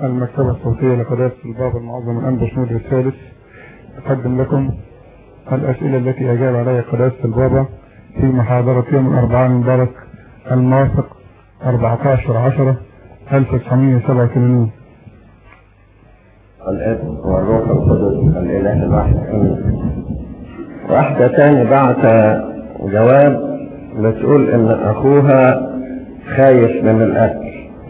المكتبة الصوتية لقداسة البابا المعظم الأنبا شنود الثالث أقدم لكم الأسئلة التي أجاب عليها قداسة البابا في محاضرة يوم الأربعاء المبارك الموافق 14 10 1987 الابن والروح القدس الاله الواحد امين واحدة تاني بعت جواب بتقول ان اخوها خايف من الاكل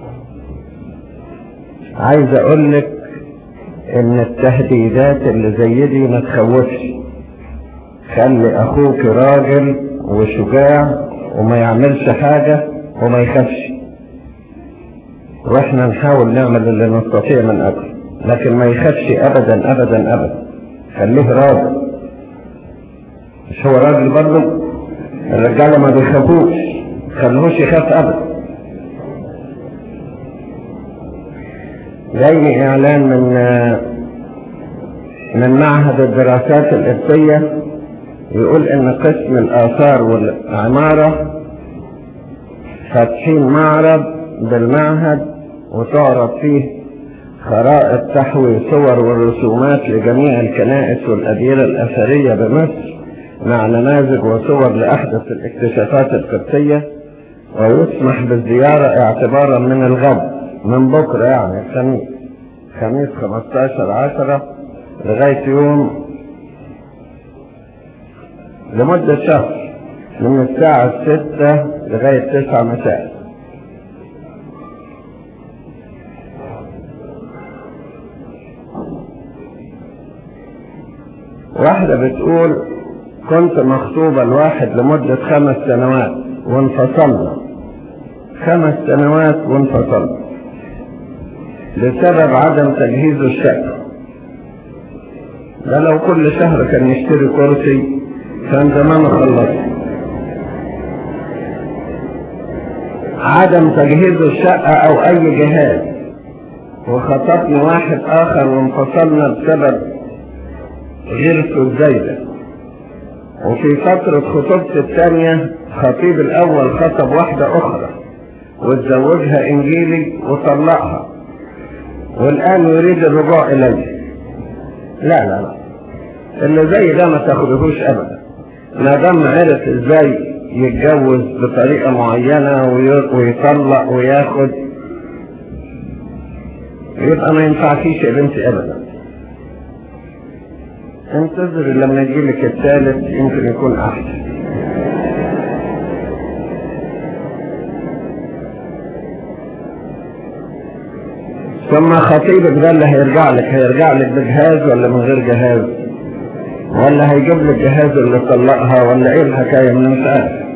عايز اقول لك ان التهديدات اللي زي دي ما تخوفش خلي اخوك راجل وشجاع وما يعملش حاجة وما يخافش واحنا نحاول نعمل اللي نستطيع من اجله لكن ما يخافش ابدا ابدا ابدا خليه راجل مش هو راجل برضه الرجاله ما بيخافوش خلوش يخاف ابدا جاي اعلان من من معهد الدراسات القبطيه يقول ان قسم الاثار والعماره فاتحين معرض بالمعهد وتعرض فيه خرائط تحوي صور ورسومات لجميع الكنائس والأديرة الأثرية بمصر مع نماذج وصور لأحدث الاكتشافات القبطية ويسمح بالزيارة اعتبارا من الغد من بكرة يعني الخميس خميس 15 عشرة لغاية يوم لمدة شهر من الساعة الستة لغاية تسعة مساء واحدة بتقول كنت مخطوبة لواحد لمدة خمس سنوات وانفصلنا خمس سنوات وانفصلنا بسبب عدم تجهيز الشقة ده لو كل شهر كان يشتري كرسي كان زمان خلص عدم تجهيز الشقة او اي جهاز وخطبني واحد اخر وانفصلنا بسبب غيرته الزايدة وفي فترة خطوبتي الثانية خطيب الأول خطب واحدة أخرى واتزوجها إنجيلي وطلقها والآن يريد الرجوع إلي لا لا لا اللي زي ده ما تاخدهوش أبدا ما دام عرف إزاي يتجوز بطريقة معينة ويطلق وياخد يبقى ما ينفعكيش يا بنتي أبدا انتظر لما يجيلك الثالث يمكن يكون احسن ثم خطيبك ده اللي هيرجع لك هيرجع لك بجهاز ولا من غير جهاز ولا هيجيب لك جهاز اللي طلقها ولا ايه الحكايه من مش عارف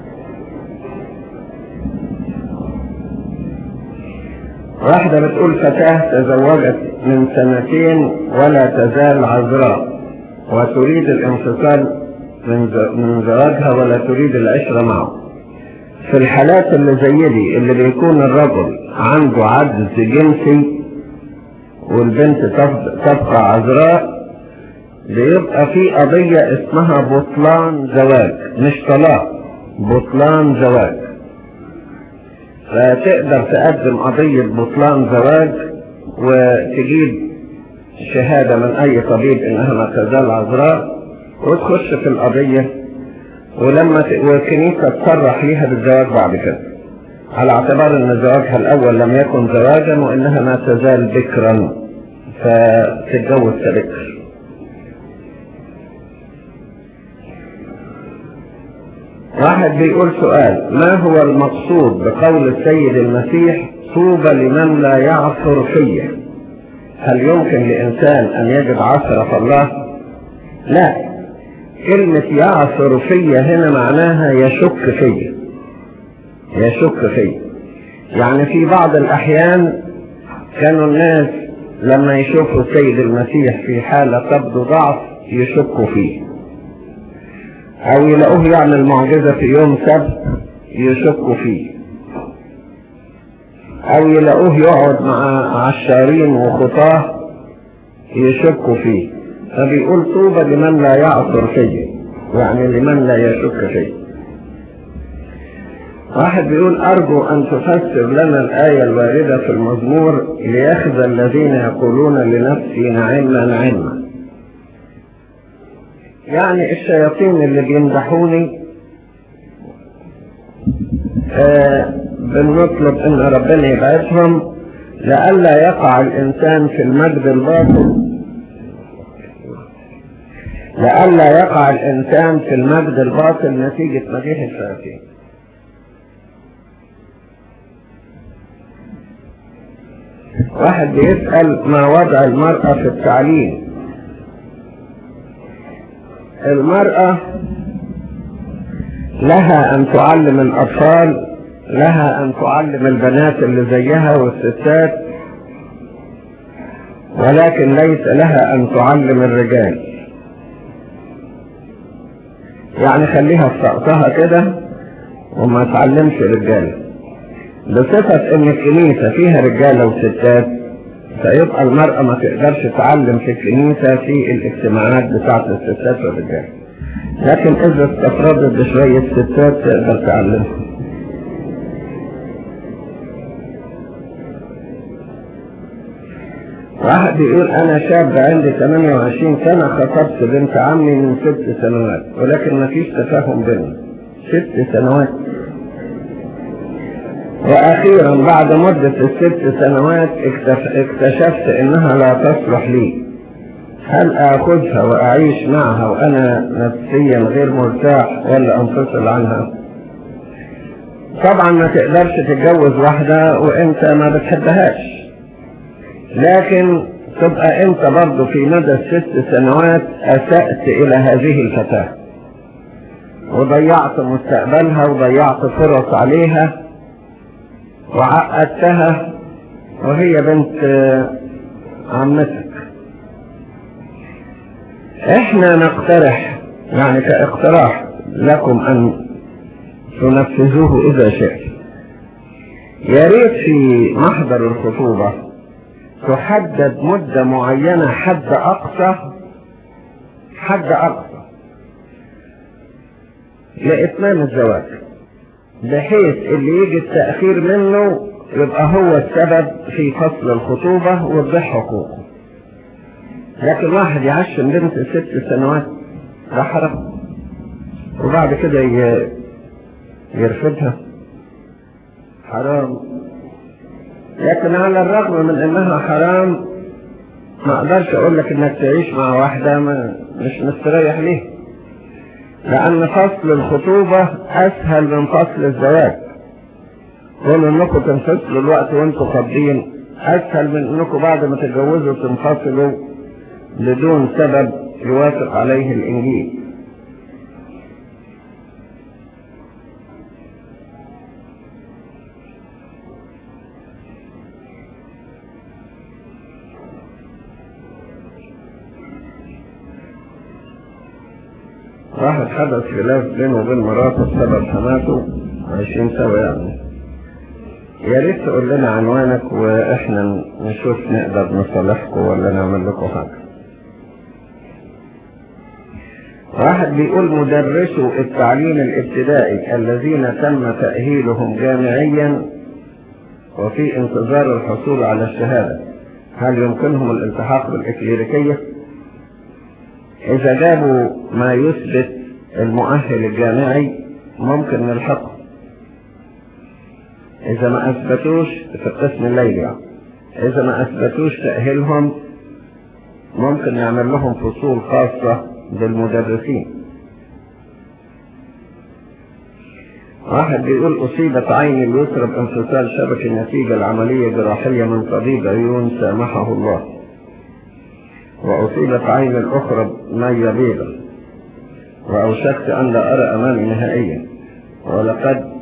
واحدة بتقول فتاة تزوجت من سنتين ولا تزال عذراء وتريد الانفصال من زواجها ولا تريد العشرة معه في الحالات اللي زي دي اللي بيكون الرجل عنده عجز جنسي والبنت تبقى عذراء بيبقى في قضية اسمها بطلان زواج مش طلاق بطلان زواج فتقدر تقدم قضية بطلان زواج وتجيب شهادة من أي طبيب إنها ما تزال عذراء وتخش في القضية ولما ت... والكنيسة تصرح ليها بالزواج بعد كده على اعتبار ان زواجها الاول لم يكن زواجا وانها ما تزال بكرا فتتجوز كبكر واحد بيقول سؤال ما هو المقصود بقول السيد المسيح طوبى لمن لا يعثر فيه هل يمكن لإنسان أن يجد عثرة في الله لا كلمة يعثر فيا هنا معناها يشك فيا يشك فيا يعني في بعض الأحيان كانوا الناس لما يشوفوا السيد المسيح في حالة تبدو ضعف يشكوا فيه أو يلاقوه يعمل معجزة في يوم سبت يشكوا فيه أو يلاقوه يقعد مع عشارين وخطاه يشكوا فيه فبيقول طوبى لمن لا يعثر فيه يعني لمن لا يشك فيه واحد بيقول أرجو أن تفسر لنا الآية الواردة في المزمور ليخذ الذين يقولون لنفسي نعما نعما يعني الشياطين اللي بيمدحوني آه بنطلب ان ربنا يبعدهم لئلا يقع الانسان في المجد الباطل لئلا يقع الانسان في المجد الباطل نتيجة مديح الشياطين واحد بيسأل ما وضع المرأة في التعليم المرأة لها أن تعلم الأطفال لها أن تعلم البنات اللي زيها والستات ولكن ليس لها أن تعلم الرجال يعني خليها في سقطها كده وما تعلمش رجاله بصفة ان الكنيسة فيها رجالة وستات فيبقى المرأة ما تقدرش تعلم في الكنيسة في الاجتماعات بتاعت الستات والرجال لكن اذا استفردت بشوية ستات تقدر تعلمها واحد بيقول انا شاب عندي 28 سنة خطبت بنت عمي من ست سنوات ولكن ما فيش تفاهم بيننا ست سنوات واخيرا بعد مدة الست سنوات اكتشفت انها لا تصلح لي هل اخذها واعيش معها وانا نفسيا غير مرتاح ولا انفصل عنها طبعا ما تقدرش تتجوز واحدة وانت ما بتحبهاش لكن تبقى انت برضه في مدى الست سنوات اسأت الى هذه الفتاة وضيعت مستقبلها وضيعت فرص عليها وعقدتها وهي بنت عمتك احنا نقترح يعني كاقتراح لكم ان تنفذوه اذا شئت يا ريت في محضر الخطوبة تحدد مدة معينة حد اقصى حد اقصى لاتمام الزواج بحيث اللي يجي التأخير منه يبقى هو السبب في فصل الخطوبة وتضيع حقوقه لكن واحد يعشم بنت ست سنوات ده حرام وبعد كده يرفضها حرام لكن على الرغم من انها حرام ما اقدرش اقول لك انك تعيش مع واحدة ما مش مستريح ليها لأن فصل الخطوبة أسهل من فصل الزواج كون انكم تنفصلوا الوقت وانتم خاطبين أسهل من انكم بعد ما تتجوزوا تنفصلوا بدون سبب يوافق عليه الإنجيل واحد حدث خلاف بينه وبين مراته بسبب حماته عايشين سوا يعني يا ريت تقول لنا عنوانك واحنا نشوف نقدر نصالحكم ولا نعمل لكم حاجه واحد بيقول مدرسو التعليم الابتدائي الذين تم تأهيلهم جامعيا وفي انتظار الحصول على الشهادة هل يمكنهم الالتحاق بالإكليريكية؟ إذا جابوا ما يثبت المؤهل الجامعي ممكن نلحقه إذا ما أثبتوش في القسم الليلي يعني. إذا ما أثبتوش تأهيلهم ممكن نعمل لهم فصول خاصة بالمدرسين واحد بيقول أصيبت عيني اليسرى بانفصال شبكي نتيجة العملية جراحية من طبيب عيون سامحه الله وأصيبت عيني الأخرى بمية بيضة وأوشكت أن لا أرى أمامي نهائيا ولقد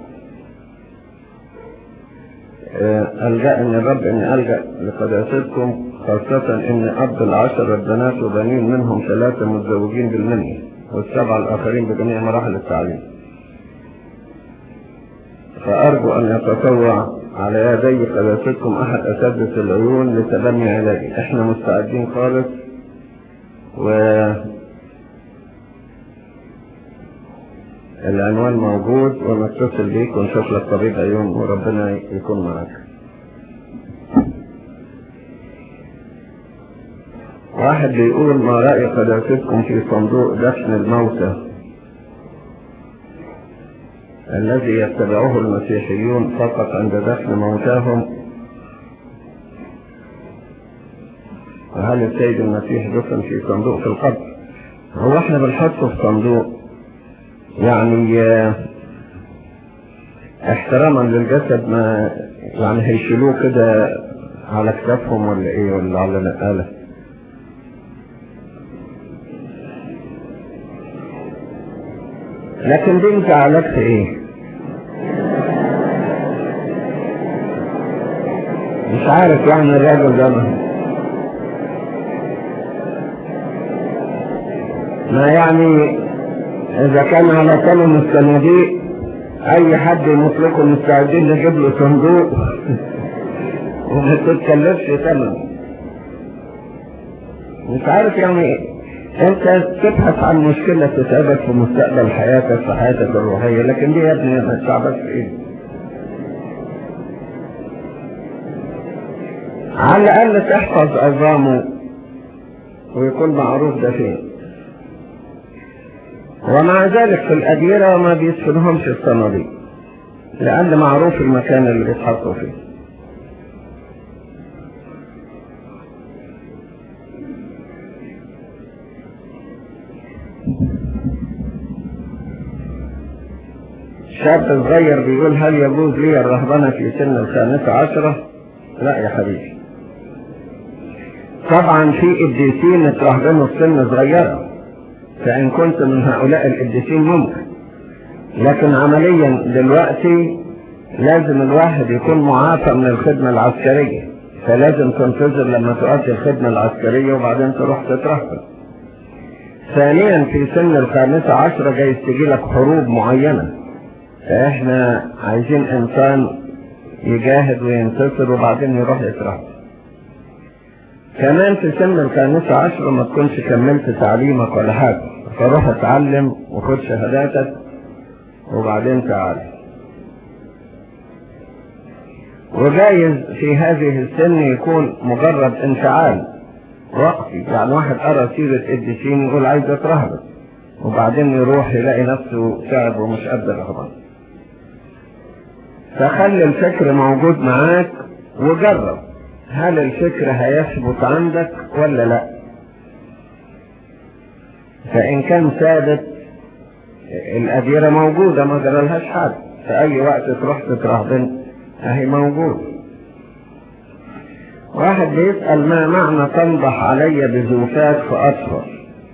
ألجأني الرب أني ألجأ لقداستكم خاصة أن أب العشرة بنات وبنين منهم ثلاثة متزوجين بالمنية والسبعة الآخرين بجميع مراحل التعليم فأرجو أن يتطوع على يدي قداستكم أحد أساتذة العيون لتبني علاجي إحنا مستعدين خالص و العنوان موجود ونتصل بيك ونشوف لك طريقة يوم وربنا يكون معك واحد بيقول ما رأي قداستكم في صندوق دفن الموتى الذي يتبعه المسيحيون فقط عند دفن موتاهم وهل السيد المسيح دفن في صندوق في القبر هو احنا بنحطه في صندوق يعني احتراما للجسد ما يعني هيشيلوه كده على كتافهم ولا ايه ولا على نقاله لكن دي انت علاجت ايه مش عارف يعني الراجل ده ما يعني اذا كان على كلمة الصناديق اي حد يمطلقه مستعدين نجيب له صندوق وما تتكلفش ثمن مش عارف يعني انت تبحث عن مشكلة تتعبك في مستقبل حياتك في حياتك الروحية لكن دي يا ابني ما تعبك في ايه على الاقل تحفظ عظامه ويكون معروف ده فين ومع ذلك في الأديرة ما بيدفنهمش الصناديق لأن معروف المكان اللي بيتحطوا فيه شاب صغير بيقول هل يجوز لي الرهبنة في سن الخامسة عشرة لا يا حبيبي طبعا في قديسين اترهبنوا في سن صغيرة فإن كنت من هؤلاء القديسين ممكن لكن عمليا دلوقتي لازم الواحد يكون معافى من الخدمة العسكرية فلازم تنتظر لما تؤدي الخدمة العسكرية وبعدين تروح تترهبن ثانيا في سن الخامسة عشرة جايز تجي لك حروب معينة فاحنا عايزين انسان يجاهد وينتصر وبعدين يروح يترهب كمان في سن الخامسة عشرة ما تكونش كملت تعليمك ولا حاجة فروح اتعلم وخد شهاداتك وبعدين تعال وجايز في هذه السن يكون مجرد انفعال وقتي يعني واحد قرا سيرة قديسين يقول عايز اترهبن وبعدين يروح يلاقي نفسه تعب ومش قادر رهبان فخلي الفكر موجود معاك وجرب هل الفكر هيثبت عندك ولا لا فإن كان ثابت الأديرة موجودة ما جرالهاش حد في أي وقت تروح تترهبن أهي موجود واحد بيسأل ما معنى تنضح علي بزوفات فأصفر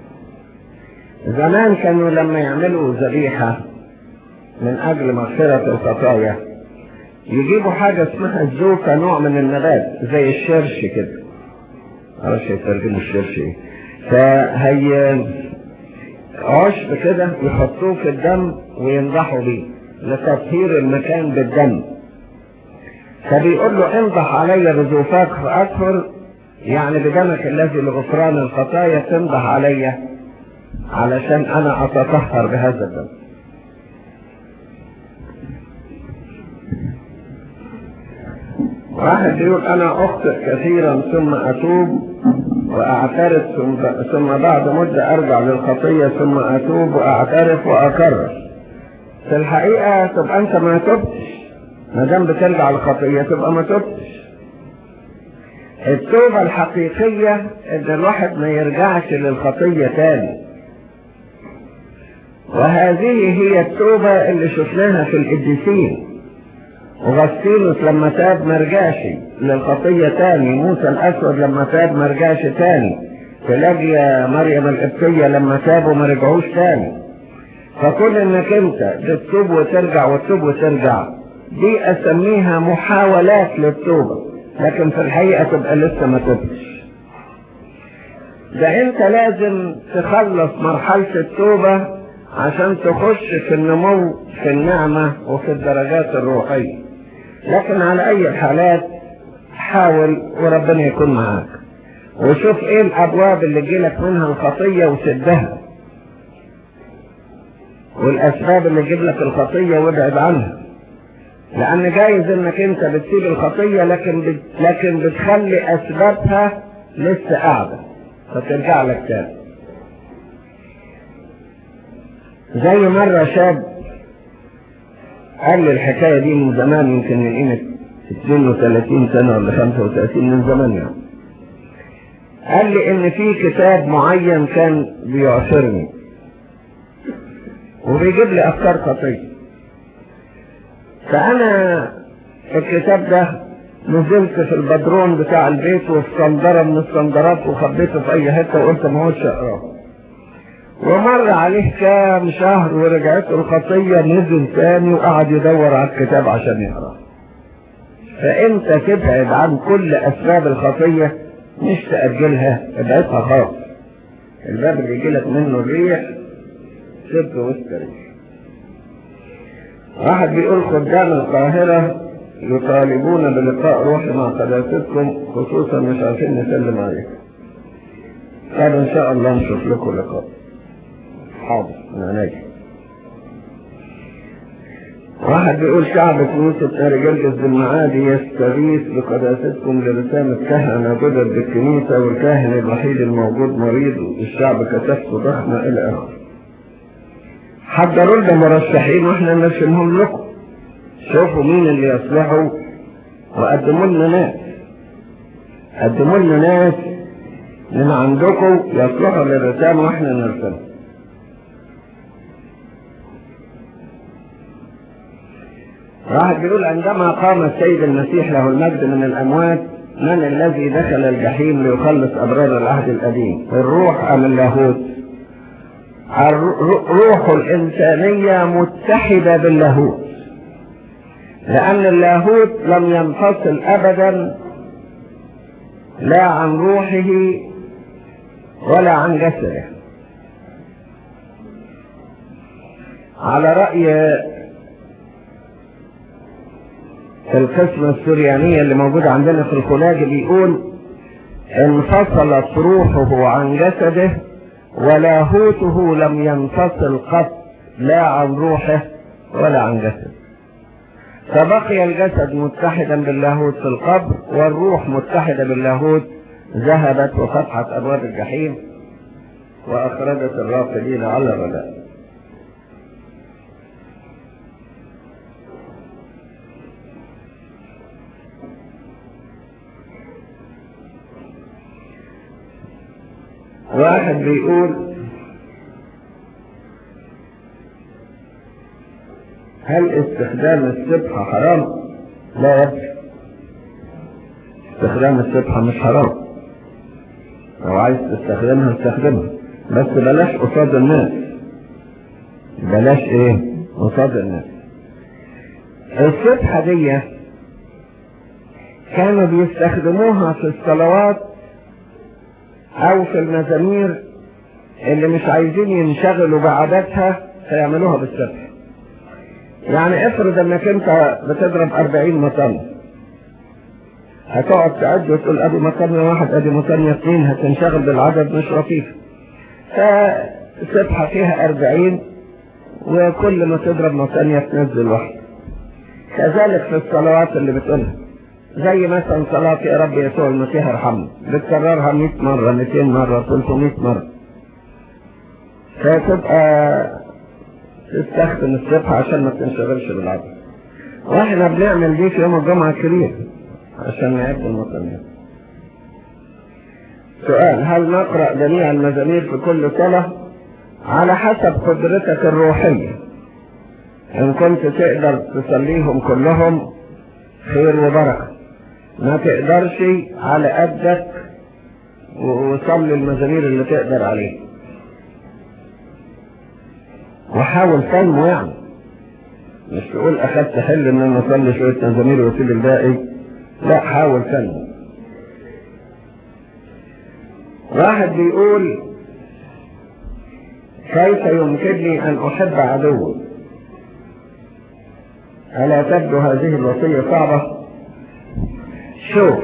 زمان كانوا لما يعملوا ذبيحة من أجل مغفرة الخطايا يجيبوا حاجة اسمها الزوفة نوع من النبات زي الشرش كده معرفش يترجموا الشرش ايه فهي عشب كده يحطوه في الدم وينضحوا بيه لتطهير المكان بالدم فبيقول له انضح علي بزوفاك فأكفر يعني بدمك الذي لغفران الخطايا تنضح علي علشان انا اتطهر بهذا الدم واحد يقول انا اخطئ كثيرا ثم اتوب واعترف ثم بعد مدة ارجع للخطية ثم اتوب واعترف واكرر في الحقيقة تبقى انت ما تبتش ما دام بترجع للخطية تبقى ما تبتش التوبة الحقيقية ان الواحد ما يرجعش للخطية تاني وهذه هي التوبة اللي شفناها في القديسين وغسطينوس لما تاب ما رجعش للخطية تاني موسى الأسود لما تاب ما رجعش تاني تلاقي مريم القبطية لما تابوا ما رجعوش تاني فكل انك انت بتتوب وترجع وتتوب وترجع دي اسميها محاولات للتوبة لكن في الحقيقة تبقى لسه ما تبتش ده انت لازم تخلص مرحلة التوبة عشان تخش في النمو في النعمة وفي الدرجات الروحية لكن على اي الحالات حاول وربنا يكون معاك وشوف ايه الابواب اللي جيلك منها الخطية وسدها والاسباب اللي تجيب لك الخطيه وابعد عنها لان جايز انك انت بتسيب الخطيه لكن بت... لكن بتخلي اسبابها لسه قاعده فترجع لك تاني زي مره شاب قال لي الحكايه دي من زمان يمكن من قيمه 32 سنه ولا 35 من زمان يعني قال لي ان في كتاب معين كان بيعصرني وبيجيب لي افكار خطيه فانا الكتاب ده نزلت في البدرون بتاع البيت وفي صندرة من الصندرات وخبيته في اي حتة وقلت ما هوش اقراه ومر عليه كام شهر ورجعت الخطية نزل تاني وقعد يدور على الكتاب عشان يقراه فانت تبعد عن كل اسباب الخطية مش تأجلها ابعدها خالص الباب اللي يجيلك منه الريح سب وسط الريح واحد بيقول خدام القاهرة يطالبون بلقاء روحي مع قداستكم خصوصا مش عارفين نسلم عليكم طب ان شاء الله نشوف لكم لقاء حاضر انا ناجي واحد بيقول شعب كنيسة رجال بالمعادي يستغيث بقداستكم لرسالة كهنة جدد بالكنيسة والكاهن الوحيد الموجود مريض والشعب كثافته ضخمة إلى آخره. حضروا لنا مرشحين واحنا نرسمهم لكم. شوفوا مين اللي يصلحوا وقدموا لنا ناس. قدموا لنا ناس من عندكم يصلحوا للرسالة واحنا نرسمهم. واحد بيقول عندما قام السيد المسيح له المجد من الأموات من الذي دخل الجحيم ليخلص أبرار العهد القديم الروح أم اللاهوت الروح الإنسانية متحدة باللاهوت لأن اللاهوت لم ينفصل أبدا لا عن روحه ولا عن جسده على رأي في القسمة السريانية اللي موجودة عندنا في الخلاج بيقول انفصلت روحه عن جسده ولاهوته لم ينفصل قط لا عن روحه ولا عن جسده فبقي الجسد متحدا باللاهوت في القبر والروح متحدة باللاهوت ذهبت وفتحت أبواب الجحيم وأخرجت الراقدين على الرداء واحد بيقول هل استخدام السبحة حرام؟ لا يكفي استخدام السبحة مش حرام لو عايز تستخدمها استخدمها بس بلاش قصاد الناس بلاش ايه قصاد الناس السبحة دي كانوا بيستخدموها في الصلوات او في المزامير اللي مش عايزين ينشغلوا بعاداتها فيعملوها بالسبح يعني افرض انك انت بتضرب 40 مطن هتقعد تعد وتقول ادي مطنية واحد ادي مطنية اثنين هتنشغل بالعدد مش لطيف فسبحة فيها 40 وكل ما تضرب مطنية تنزل واحد كذلك في الصلوات اللي بتقولها زي مثلا صلاة يا رب يسوع المسيح ارحمنا بتكررها 100 مرة 200 مرة 300 مرة فتبقى تستخدم السبحة عشان ما تنشغلش بالعدد واحنا بنعمل دي في يوم الجمعة الكبير عشان نعد المطنيات سؤال هل نقرأ جميع المزامير في كل صلاة على حسب قدرتك الروحية إن كنت تقدر تصليهم كلهم خير وبركة ما تقدرش على قدك وصلي المزامير اللي تقدر عليه وحاول تنمو يعني مش تقول اخدت حل ان انا اصلي شويه مزامير واسيب الباقي لا حاول تنمو واحد بيقول كيف يمكنني ان احب عدوي الا تبدو هذه الوصيه صعبه شوف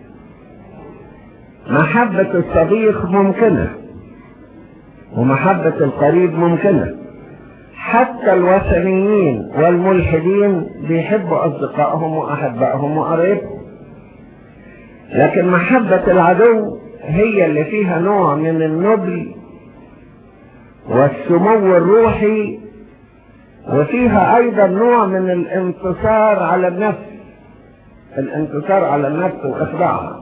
محبة الصديق ممكنة ومحبة القريب ممكنة حتى الوثنيين والملحدين بيحبوا أصدقائهم وأحبائهم وقرايبهم لكن محبة العدو هي اللي فيها نوع من النبل والسمو الروحي وفيها أيضا نوع من الانتصار على النفس الانتصار على النفس وإخضاعها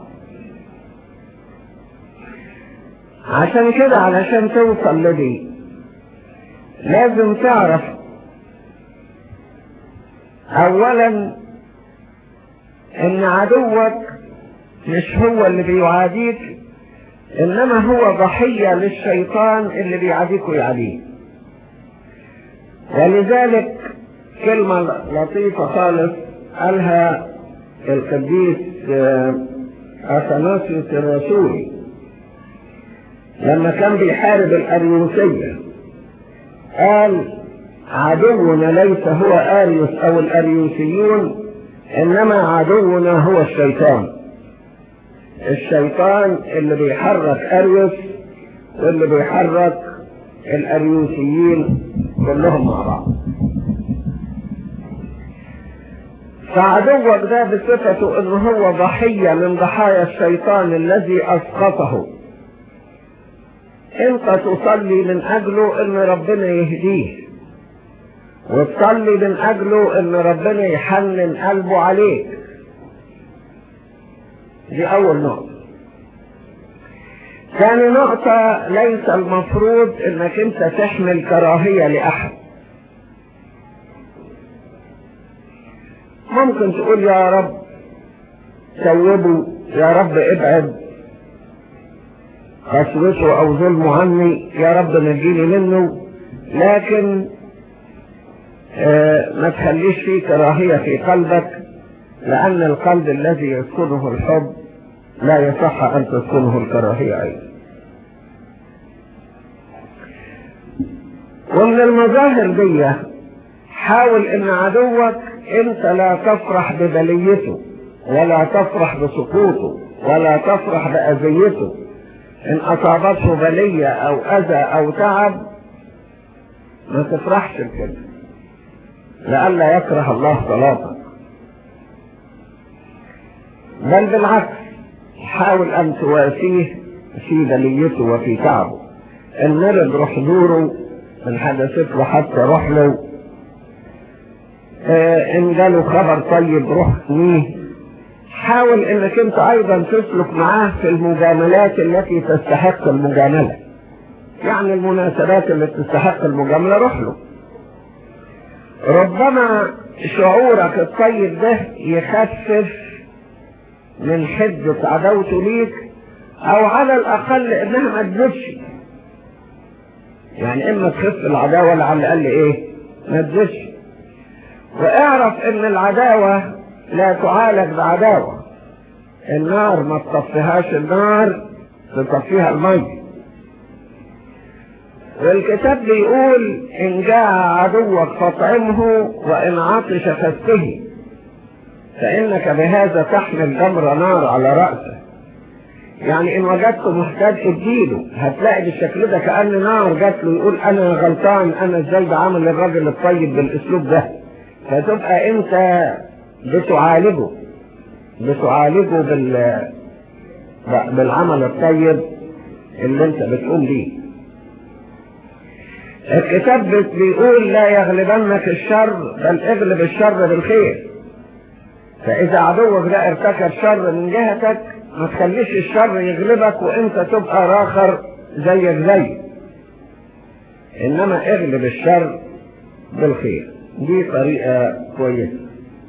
عشان كده علشان توصل لدي لازم تعرف اولا ان عدوك مش هو اللي بيعاديك انما هو ضحية للشيطان اللي بيعاديك ويعاديك ولذلك كلمة لطيفة خالص قالها القديس اثناسيوس الرسولي لما كان بيحارب الاريوسيه قال عدونا ليس هو اريوس او الاريوسيون انما عدونا هو الشيطان الشيطان اللي بيحرك اريوس واللي بيحرك الاريوسيين كلهم مع بعض فعدوك ده بصفته ان هو ضحية من ضحايا الشيطان الذي اسقطه انت تصلي من اجله ان ربنا يهديه وتصلي من اجله ان ربنا يحنن قلبه عليك دي اول نقطة ثاني نقطة ليس المفروض انك انت تحمل كراهية لاحد ممكن تقول يا رب سوبه يا رب ابعد قسوته او ظلمه عني يا رب نجيني منه لكن آه ما تخليش فيه كراهية في قلبك لأن القلب الذي يسكنه الحب لا يصح أن تسكنه الكراهية أيضا ومن المظاهر دي حاول ان عدوك انت لا تفرح ببليته ولا تفرح بسقوطه ولا تفرح بأذيته ان اصابته بلية او اذى او تعب ما تفرحش بكده لئلا يكره الله صلاتك بل بالعكس حاول ان تواسيه في بليته وفي تعبه ان مرض روح زوره ان حدثت له حتى روح له آه ان جاله خبر طيب روح نيه حاول انك انت ايضا تسلك معاه في المجاملات التي تستحق المجاملة يعني المناسبات اللي تستحق المجاملة روح له ربما شعورك الطيب ده يخفف من حدة عداوته ليك او على الاقل انها ما تزيدش يعني اما تخف العداوة ولا على الاقل ايه ما تزيدش واعرف ان العداوة لا تعالج بعداوة النار ما تطفيهاش النار تطفيها المي والكتاب بيقول ان جاء عدوك فاطعمه وان عطش فاسقه فانك بهذا تحمل جمر نار على رأسه يعني ان وجدته محتاج تديله هتلاقي بالشكل ده كأن نار جات له يقول انا غلطان انا ازاي بعمل الراجل الطيب بالاسلوب ده فتبقى انت بتعالجه بتعالجه بال بالعمل الطيب اللي انت بتقوم بيه الكتاب بيقول لا يغلبنك الشر بل اغلب الشر بالخير فاذا عدوك ده ارتكب شر من جهتك ما تخليش الشر يغلبك وانت تبقى راخر زيك زي انما اغلب الشر بالخير دي طريقة كويسة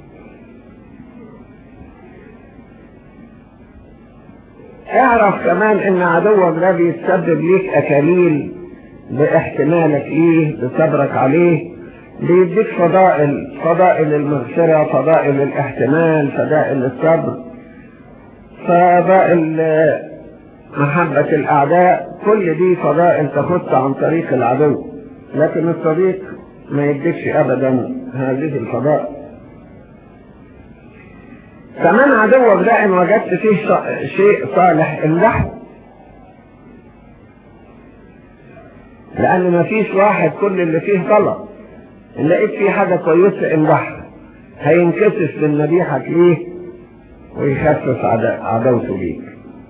اعرف كمان ان عدوك ده بيتسبب ليك اكاليل باحتمالك ليه بصبرك عليه بيديك فضائل فضائل المغفرة فضائل الاحتمال فضائل الصبر فضائل محبة الاعداء كل دي فضائل تاخدها عن طريق العدو لكن الصديق ما يديكش ابدا هذه الفضائل كمان عدوك ده ان وجدت فيه شيء صالح امدحه لان ما فيش واحد كل اللي فيه غلط ان لقيت في حاجة كويسة امدحها هينكسف من مديحك ليه ويخفف عدا- عداوته ليك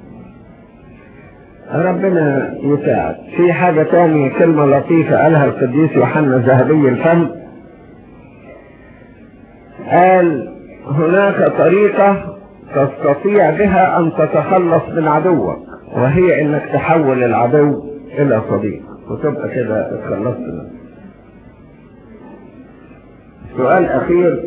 ربنا يساعد في حاجة تاني كلمة لطيفة قالها القديس يوحنا ذهبي الفم قال هناك طريقة تستطيع بها أن تتخلص من عدوك وهي إنك تحول العدو إلى صديق وتبقى كده اتخلصت منه سؤال أخير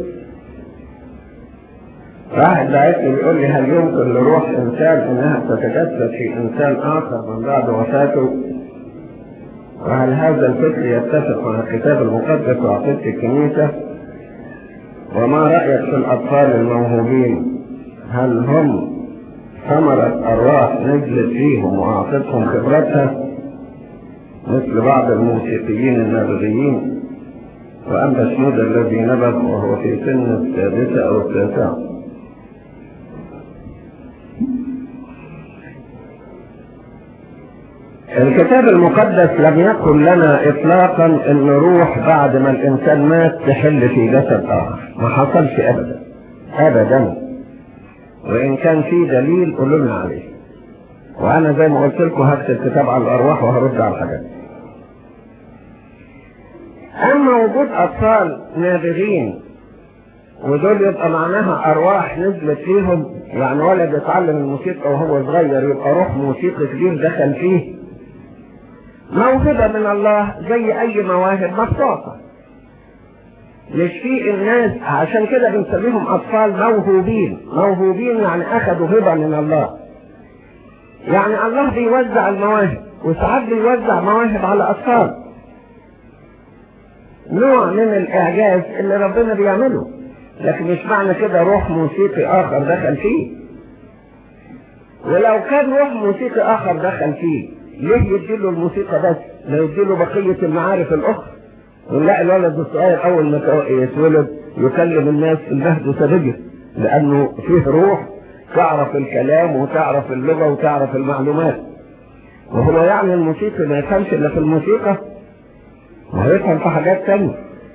واحد بعتني بيقول لي هل يمكن لروح إنسان إنها تتجسد في إنسان آخر من بعد وفاته وهل هذا الفكر يتفق مع الكتاب المقدس وعقيدة الكنيسة وما رأيك في الأطفال الموهوبين هل هم ثمرة أرواح نزلت فيهم وأعطتهم خبرتها مثل بعض الموسيقيين النابغيين وأما شنود الذي نبغ وهو في سن السادسة أو التاسعة الكتاب المقدس لم يقل لنا اطلاقا ان روح بعد ما الانسان مات تحل في جسد اخر ما حصلش ابدا ابدا وان كان في دليل قولوا لنا عليه وانا زي ما قلت لكم هكتب كتاب على الارواح وهرد على الحاجات اما وجود اطفال نابغين ودول يبقى معناها ارواح نزلت فيهم يعني ولد يتعلم الموسيقى وهو صغير يبقى روح موسيقى كبير دخل فيه موهبة من الله زي أي مواهب مخصوصة مش في الناس عشان كده بنسميهم أطفال موهوبين موهوبين يعني أخذوا هبة من الله يعني الله بيوزع المواهب وساعات بيوزع مواهب على أطفال نوع من الإعجاز اللي ربنا بيعمله لكن مش معنى كده روح موسيقي آخر دخل فيه ولو كان روح موسيقي آخر دخل فيه ليه يديله الموسيقى بس لا يديله بقية المعارف الأخرى ونلاقي الولد الصغير أول ما يتولد يكلم الناس المهد وسبجه لأنه فيه روح تعرف الكلام وتعرف اللغة وتعرف المعلومات وهو يعني الموسيقى ما يفهمش إلا في الموسيقى ما يفهم في حاجات تانية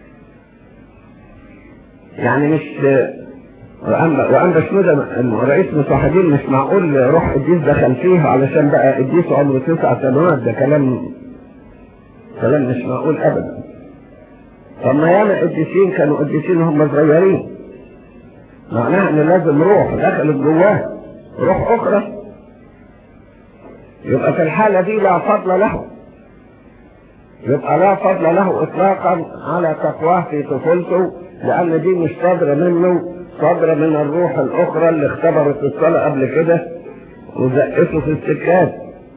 يعني مش وأما وأما شنودة رئيس مصاحبين مش معقول روح قديس دخل فيها علشان بقى قديس عمره تسع سنوات ده كلام كلام مش معقول أبدا طب ما ياما قديسين كانوا قديسين وهم صغيرين معناها إن لازم روح دخلت جواه روح أخرى يبقى في الحالة دي لا فضل له يبقى لا فضل له إطلاقا على تقواه في طفولته لأن دي مش صادرة منه صادرة من الروح الأخرى اللي اختبرت الصلاة قبل كده وزقته في السكات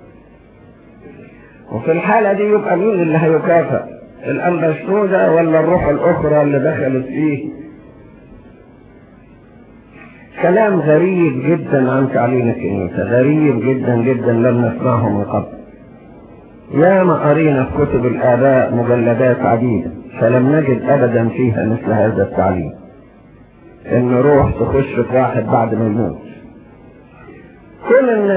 وفي الحالة دي يبقى مين اللي هيكافئ الأنبشنودة ولا الروح الأخرى اللي دخلت فيه كلام غريب جدا عن تعليم الكنيسة غريب جدا جدا لم نسمعه من قبل يا ما قرينا في كتب الآباء مجلدات عديدة فلم نجد أبدا فيها مثل هذا التعليم إن روح تخش في واحد بعد ما يموت كون إن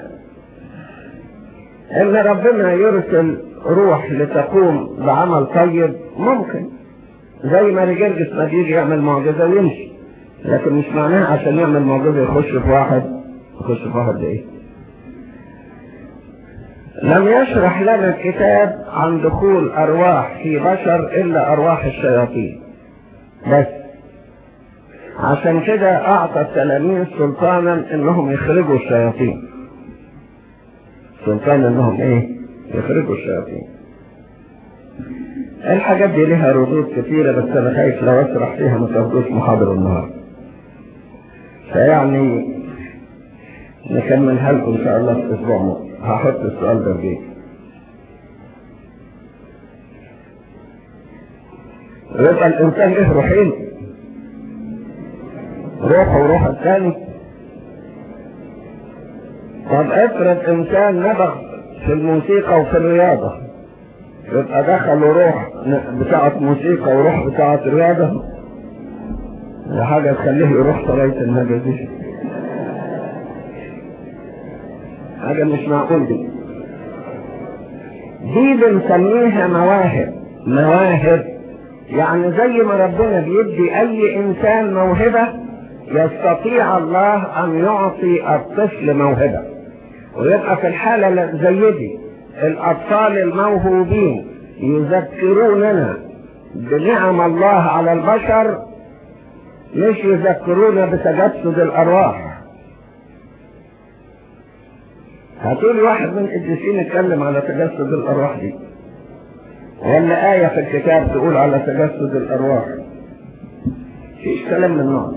إن ربنا يرسل روح لتقوم بعمل طيب ممكن زي ما رجال ما يجي يعمل معجزة ويمشي لكن مش معناها عشان يعمل معجزة يخش في واحد يخش في واحد ايه لم يشرح لنا الكتاب عن دخول أرواح في بشر إلا أرواح الشياطين بس عشان كده أعطى التلاميذ سلطانا إنهم يخرجوا الشياطين سلطان إنهم إيه يخرجوا الشياطين الحاجات دي لها ردود كثيرة بس أنا خايف لو أشرح فيها ما تاخدوش محاضرة النهاردة فيعني نكملها لكم إن شاء الله في أسبوع مقبل هحط السؤال ده في يبقى الإنسان له روحين روح وروح الثاني طب افرض إنسان نبغ في الموسيقى وفي الرياضة يبقى دخلوا روح بتاعة موسيقى وروح بتاعة رياضة دي حاجة تخليه يروح صلاة النبي دي حاجة مش معقول دي دي بنسميها مواهب مواهب يعني زي ما ربنا بيدي اي انسان موهبة يستطيع الله ان يعطي الطفل موهبة ويبقى في الحالة زي دي الاطفال الموهوبين يذكروننا بنعم الله على البشر مش يذكرونا بتجسد الارواح هتقول واحد من القديسين يتكلم على تجسد الارواح دي ولا آية في الكتاب تقول على تجسد الأرواح فيش كلام من النوع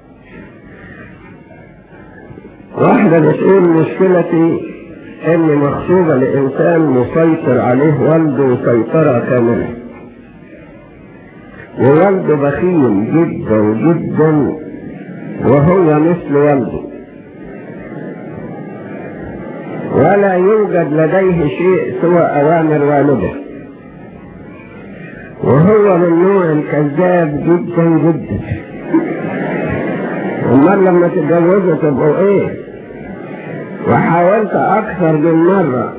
واحدة بتقول مشكلتي إني مخطوبة لإنسان مسيطر عليه والده سيطرة كاملة ووالده بخيل جدا جدا وهو مثل والده ولا يوجد لديه شيء سوى أوامر والده وهو من نوع الكذاب جدا جدا امال لما تتجوزوا تبقوا ايه وحاولت اكثر من مرة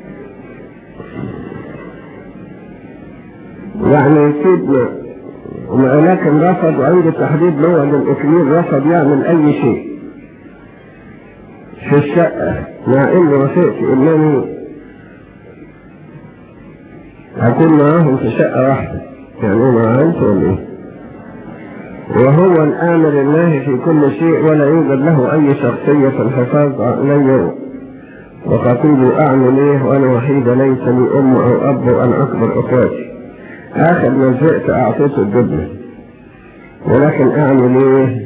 يعني يسيبنا ولكن رفض وعند تحديد موعد الاكليل رفض يعمل اي شيء في الشقة مع اني وافقت انني أكون معاهم في شقة واحدة يعني مع أنت ولا إيه؟ وهو الآمر الله في كل شيء ولا يوجد له أي شخصية في الحفاظ علي وقتيل أعمل إيه وأنا وحيدة ليس لي أم أو أب وأنا أكبر إخواتي آخر ما زهقت أعطيته الجبنة ولكن أعمل إيه؟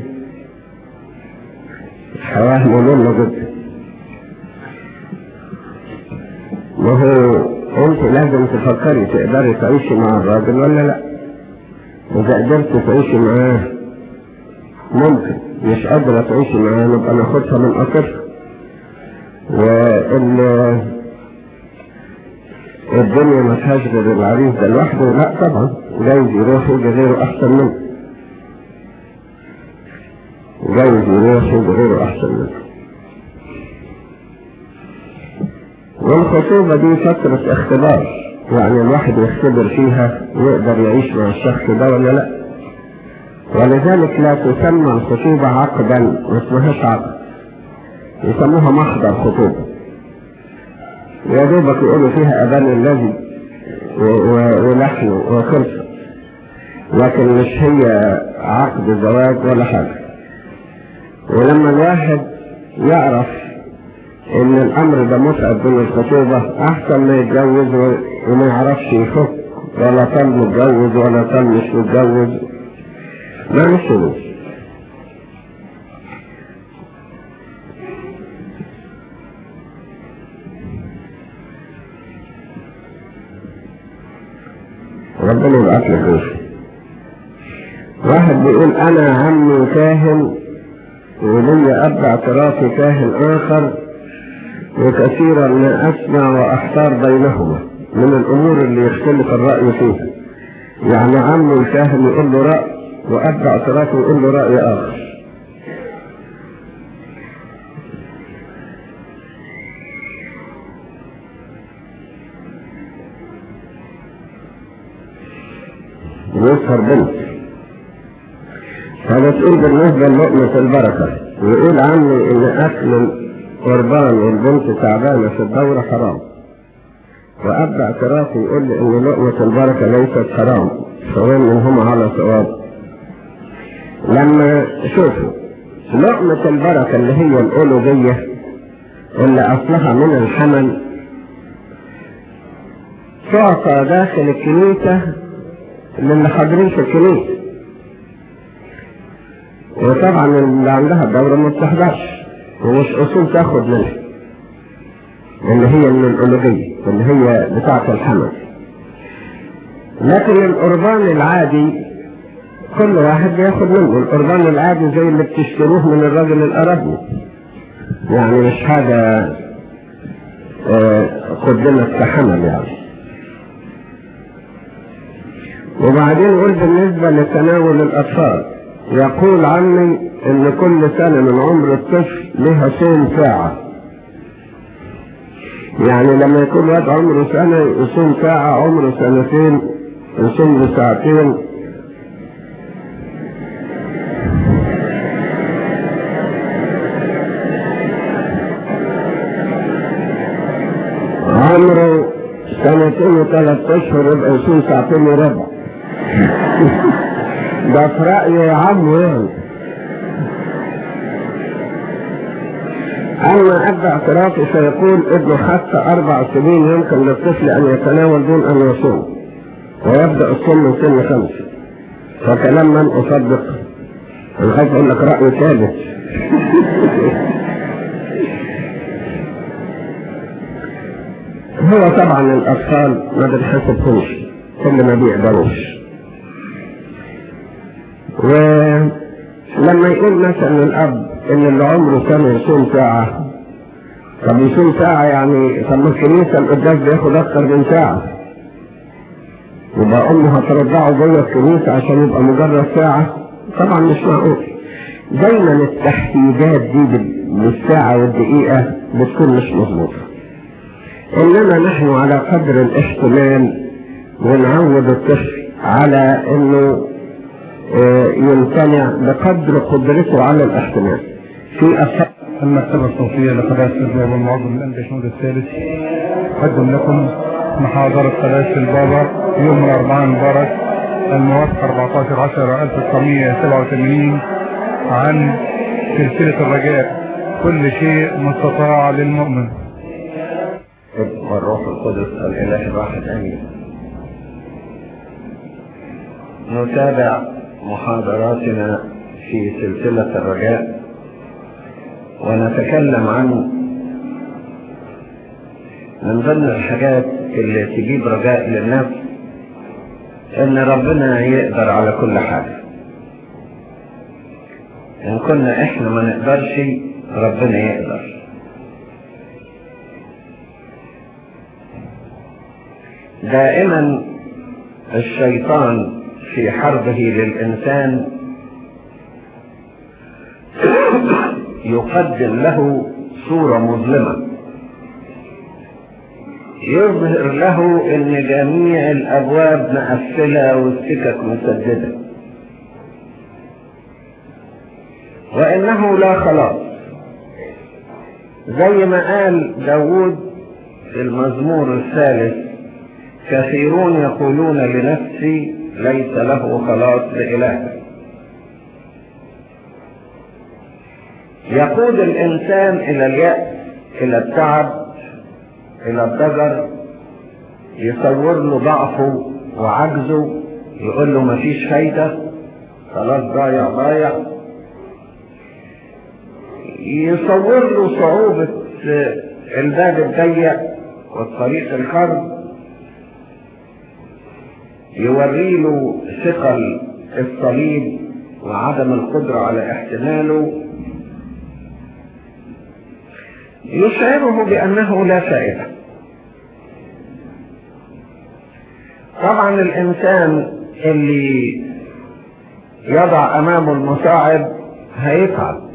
حياة مملة جدا وهو انت لازم تفكري تقدري تعيشي مع الراجل ولا لا اذا قدرت تعيشي معاه ممكن مش قادرة تعيشي معاه نبقى ناخدها من قطرها وان الدنيا ما فيهاش غير العريس ده لوحده لا طبعا جايز يروح يجي غيره احسن منه جايز يروح يجي غيره احسن منه والخطوبة دي فترة اختبار يعني الواحد يختبر فيها يقدر يعيش مع الشخص ده ولا لا ولذلك لا تسمى الخطوبة عقدا ما اسمهاش عقد يسموها محضر خطوبة يا دوبك يقولوا فيها أبان الذي ولحن وخلصة لكن مش هي عقد زواج ولا حاجة ولما الواحد يعرف ان الامر ده متعب من الخطوبة احسن ما يتجوز وما يعرفش يفك ولا طل متجوز ولا طل مش متجوز ما مش فلوس ربنا يبعت لك فلوس واحد بيقول انا عمي كاهن ولي اب اعترافي كاهن اخر وكثيرا ما اسمع واحتار بينهما من الامور اللي يختلف الرأي فيها يعني عمه الكاهن يقول له رأي واب اعترافه يقول له رأي اخر يسهر بنت فبتقول بالنسبة للقمة البركة ويقول عني ان اكل قربان والبنت تعبانة في الدورة حرام وأب اعترافي يقول لي إن لقمة البركة ليست حرام فوين منهما على صواب لما شوفوا لقمة البركة اللي هي الأولوجية اللي أصلها من الحمل تعطى داخل الكنيسة للي حاضرين في الكنيسة وطبعا اللي عندها الدورة ما بتحضرش ومش اصول تاخد منها اللي هي من الألوهية اللي هي بتاعة الحمل لكن القربان العادي كل واحد بياخد منه القربان العادي زي اللي بتشتروه من الراجل الأرابي يعني مش حاجة قدمت كحمل يعني وبعدين يقول بالنسبة لتناول الأطفال يقول عني ان كل سنة من عمر الطفل لها صوم ساعة يعني لما يكون واد عمره سنة يصوم ساعة عمره سنتين يصوم له ساعتين سنتين وثلاث اشهر يبقى يصوم ساعتين وربع ده في رأيي يا عم يعني أما أب اعترافي سيقول ابن حتى أربع سنين يمكن للطفل أن يتناول دون أن يصوم ويبدأ الصوم من سن خمسة فكلام من أصدق أنا خايف أقول لك رأي ثابت هو طبعا الأطفال ما بنحسبهمش كل ما بيقدروش ولما يقول مثلا الأب إن اللي عمره كان يصوم ساعة طب يصوم ساعة يعني طب ما الكنيسة القداس بياخد أكتر من ساعة يبقى أمه هترضعه جوه الكنيسة عشان يبقى مجرد ساعة طبعا مش معقول دايما التحديدات دي بالساعة والدقيقة بتكون مش مظبوطة إنما نحن على قدر الاحتمال ونعود الطفل على إنه يمتنع بقدر قدرته على الاحتمال في أصحاب المكتبة الصوتية لقداسة البابا المعظم الأنبشنود الثالث أقدم لكم محاضرة قداسة البابا يوم الأربعاء المبارك الموافق 14 10 1987 عن سلسلة الرجاء كل شيء مستطاع للمؤمن والروح القدس الإله الواحد آمين نتابع محاضراتنا في سلسلة الرجاء ونتكلم عن من ضمن الحاجات اللي تجيب رجاء للنفس ان ربنا يقدر على كل حاجة ان كنا احنا ما نقدرش ربنا يقدر دائما الشيطان في حربه للإنسان يقدم له صورة مظلمة يظهر له ان جميع الابواب مقفلة والسكك مسددة وانه لا خلاص زي ما قال داود في المزمور الثالث كثيرون يقولون لنفسي ليس له خلاص لإله يقود الإنسان إلى اليأس إلى التعب إلى الضجر يصور له ضعفه وعجزه يقول له مفيش فايدة خلاص ضايع ضايع يصور له صعوبة الباب الضيق والطريق الخرب يوري له ثقل الصليب وعدم القدرة على احتماله يشعره بأنه لا فائدة طبعا الإنسان اللي يضع أمامه المصاعب هيتعب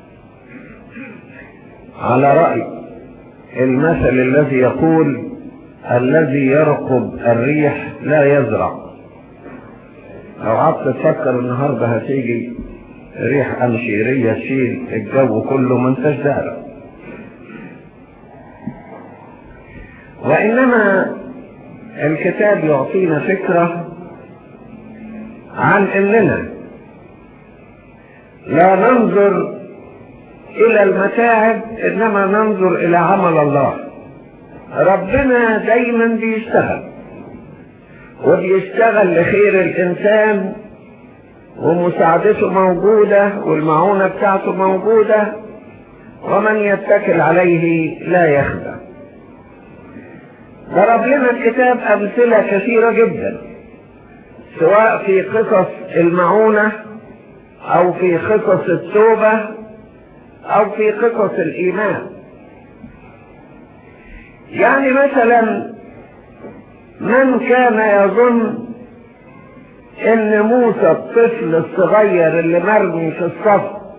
على رأي المثل الذي يقول الذي يرقب الريح لا يزرع لو قعدت تفكر النهارده هتيجي ريح أمشيرية تشيل الجو كله ما انتش دارك وإنما الكتاب يعطينا فكرة عن أننا لا ننظر إلى المتاعب إنما ننظر إلى عمل الله ربنا دايما بيشتغل وبيشتغل لخير الإنسان ومساعدته موجودة والمعونة بتاعته موجودة ومن يتكل عليه لا يخدع ضرب لنا الكتاب أمثلة كثيرة جدا سواء في قصص المعونة أو في قصص التوبة أو في قصص الإيمان يعني مثلا من كان يظن ان موسى الطفل الصغير اللي مرمي في الصف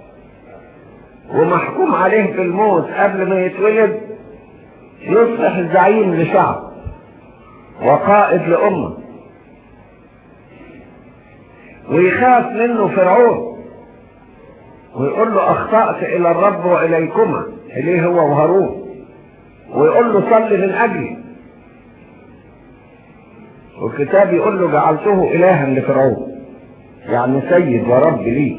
ومحكوم عليه بالموت قبل ما يتولد يصبح زعيم لشعب وقائد لأمة ويخاف منه فرعون ويقول له أخطأت إلى الرب وإليكما إليه هو وهارون ويقول له صل من أجلي والكتاب يقول له جعلته إلها لفرعون يعني سيد ورب ليه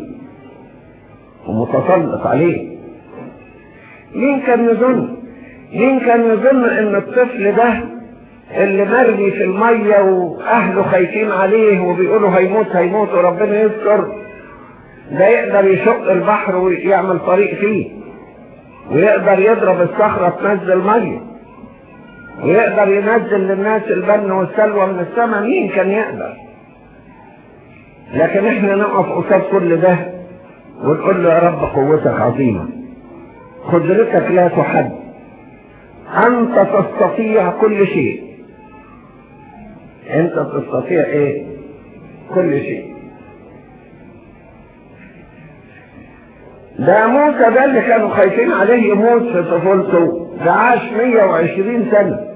ومتسلط عليه مين كان يظن مين كان يظن ان الطفل ده اللي مرمي في المية واهله خايفين عليه وبيقولوا هيموت هيموت وربنا يذكر ده يقدر يشق البحر ويعمل طريق فيه ويقدر يضرب الصخرة تنزل مية ويقدر ينزل للناس البن والسلوى من السماء مين كان يقدر لكن احنا نقف قصاد كل ده ونقول له يا رب قوتك عظيمة قدرتك لا تحد انت تستطيع كل شيء انت تستطيع ايه كل شيء ده موسى ده اللي كانوا خايفين عليه يموت في طفولته ده عاش 120 سنة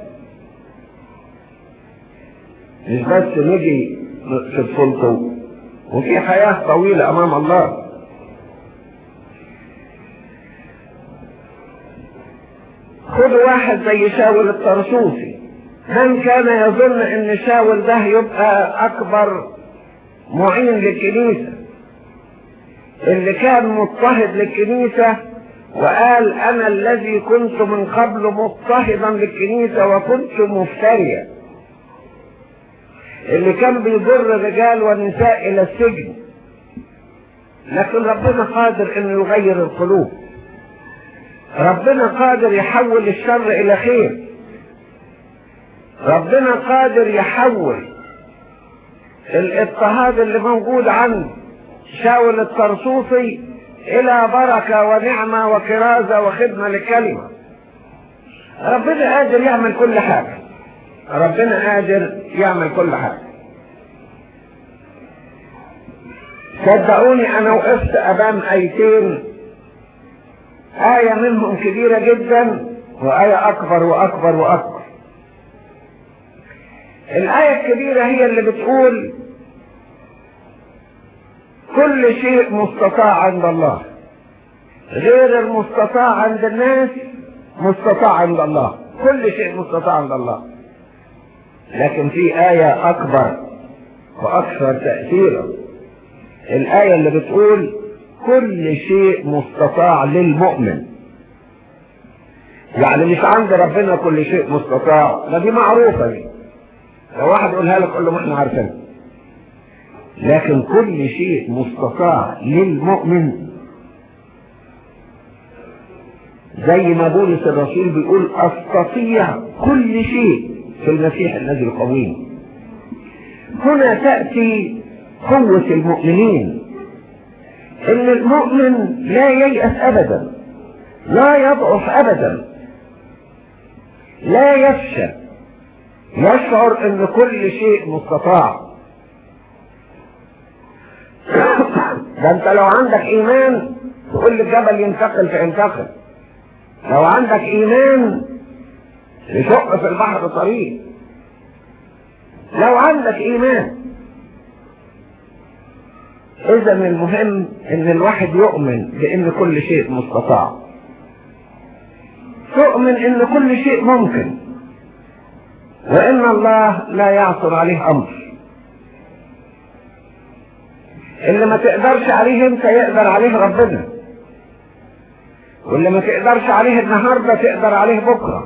مش بس نجي في طفولته وفي حياة طويلة أمام الله خد واحد زي شاول الطرسوسي من كان يظن ان شاول ده يبقى اكبر معين للكنيسة اللي كان مضطهد للكنيسة وقال انا الذي كنت من قبل مضطهدا للكنيسة وكنت مفتريا اللي كان بيضر الرجال والنساء الى السجن لكن ربنا قادر انه يغير القلوب ربنا قادر يحول الشر الى خير ربنا قادر يحول الاضطهاد اللي موجود عند شاول الطرسوسي الى بركة ونعمة وكرازة وخدمة للكلمة ربنا قادر يعمل كل حاجة ربنا قادر يعمل كل حاجة صدقوني انا وقفت امام ايتين آية منهم كبيرة جدا وآية أكبر وأكبر وأكبر الآية الكبيرة هي اللي بتقول كل شيء مستطاع عند الله غير المستطاع عند الناس مستطاع عند الله كل شيء مستطاع عند الله لكن في آية أكبر وأكثر تأثيرا الآية اللي بتقول كل شيء مستطاع للمؤمن يعني مش عند ربنا كل شيء مستطاع ده دي معروفة دي لو واحد يقولها لك قول له ما احنا عارفين لكن كل شيء مستطاع للمؤمن زي ما بولس الرسول بيقول استطيع كل شيء في المسيح الذي يقويني هنا تأتي قوة المؤمنين ان المؤمن لا ييأس ابدا لا يضعف ابدا لا يفشل يشعر ان كل شيء مستطاع ده انت لو عندك ايمان تقول للجبل ينتقل فينتقل لو عندك ايمان يشق في البحر طريق لو عندك ايمان اذا المهم ان الواحد يؤمن بان كل شيء مستطاع تؤمن ان كل شيء ممكن وان الله لا يعثر عليه امر اللي ما تقدرش عليه انت يقدر عليه ربنا واللي ما تقدرش عليه النهارده تقدر عليه بكره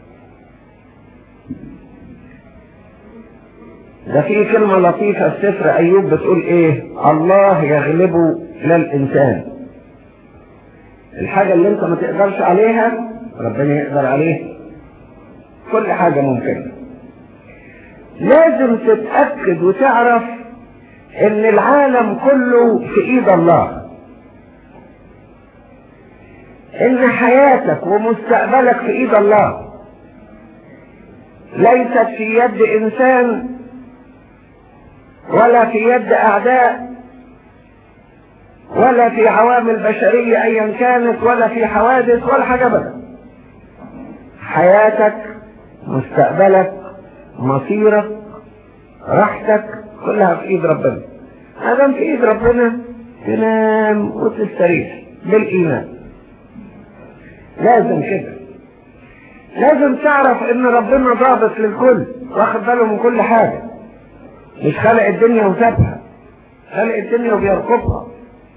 ده في كلمة لطيفة في سفر أيوب بتقول إيه؟ الله يغلب لا الإنسان. الحاجة اللي أنت ما تقدرش عليها ربنا يقدر عليها. كل حاجة ممكنة. لازم تتأكد وتعرف إن العالم كله في إيد الله. إن حياتك ومستقبلك في إيد الله. ليست في يد إنسان ولا في يد اعداء ولا في عوامل بشرية ايا كانت ولا في حوادث ولا حاجة ابدا حياتك مستقبلك مصيرك راحتك كلها في ايد ربنا ادم في ايد ربنا تنام وتستريح بالايمان لازم كده لازم تعرف ان ربنا ضابط للكل واخد باله من كل حاجه مش خلق الدنيا وسابها خلق الدنيا وبيرقبها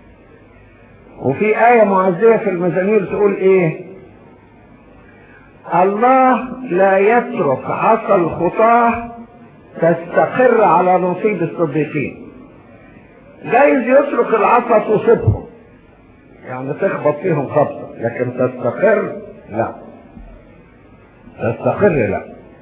وفي آية معزية في المزامير تقول ايه الله لا يترك عصا الخطاة تستقر على نصيب الصديقين جايز يترك العصا تصيبهم يعني تخبط فيهم خبطة لكن تستقر لا تستقر لا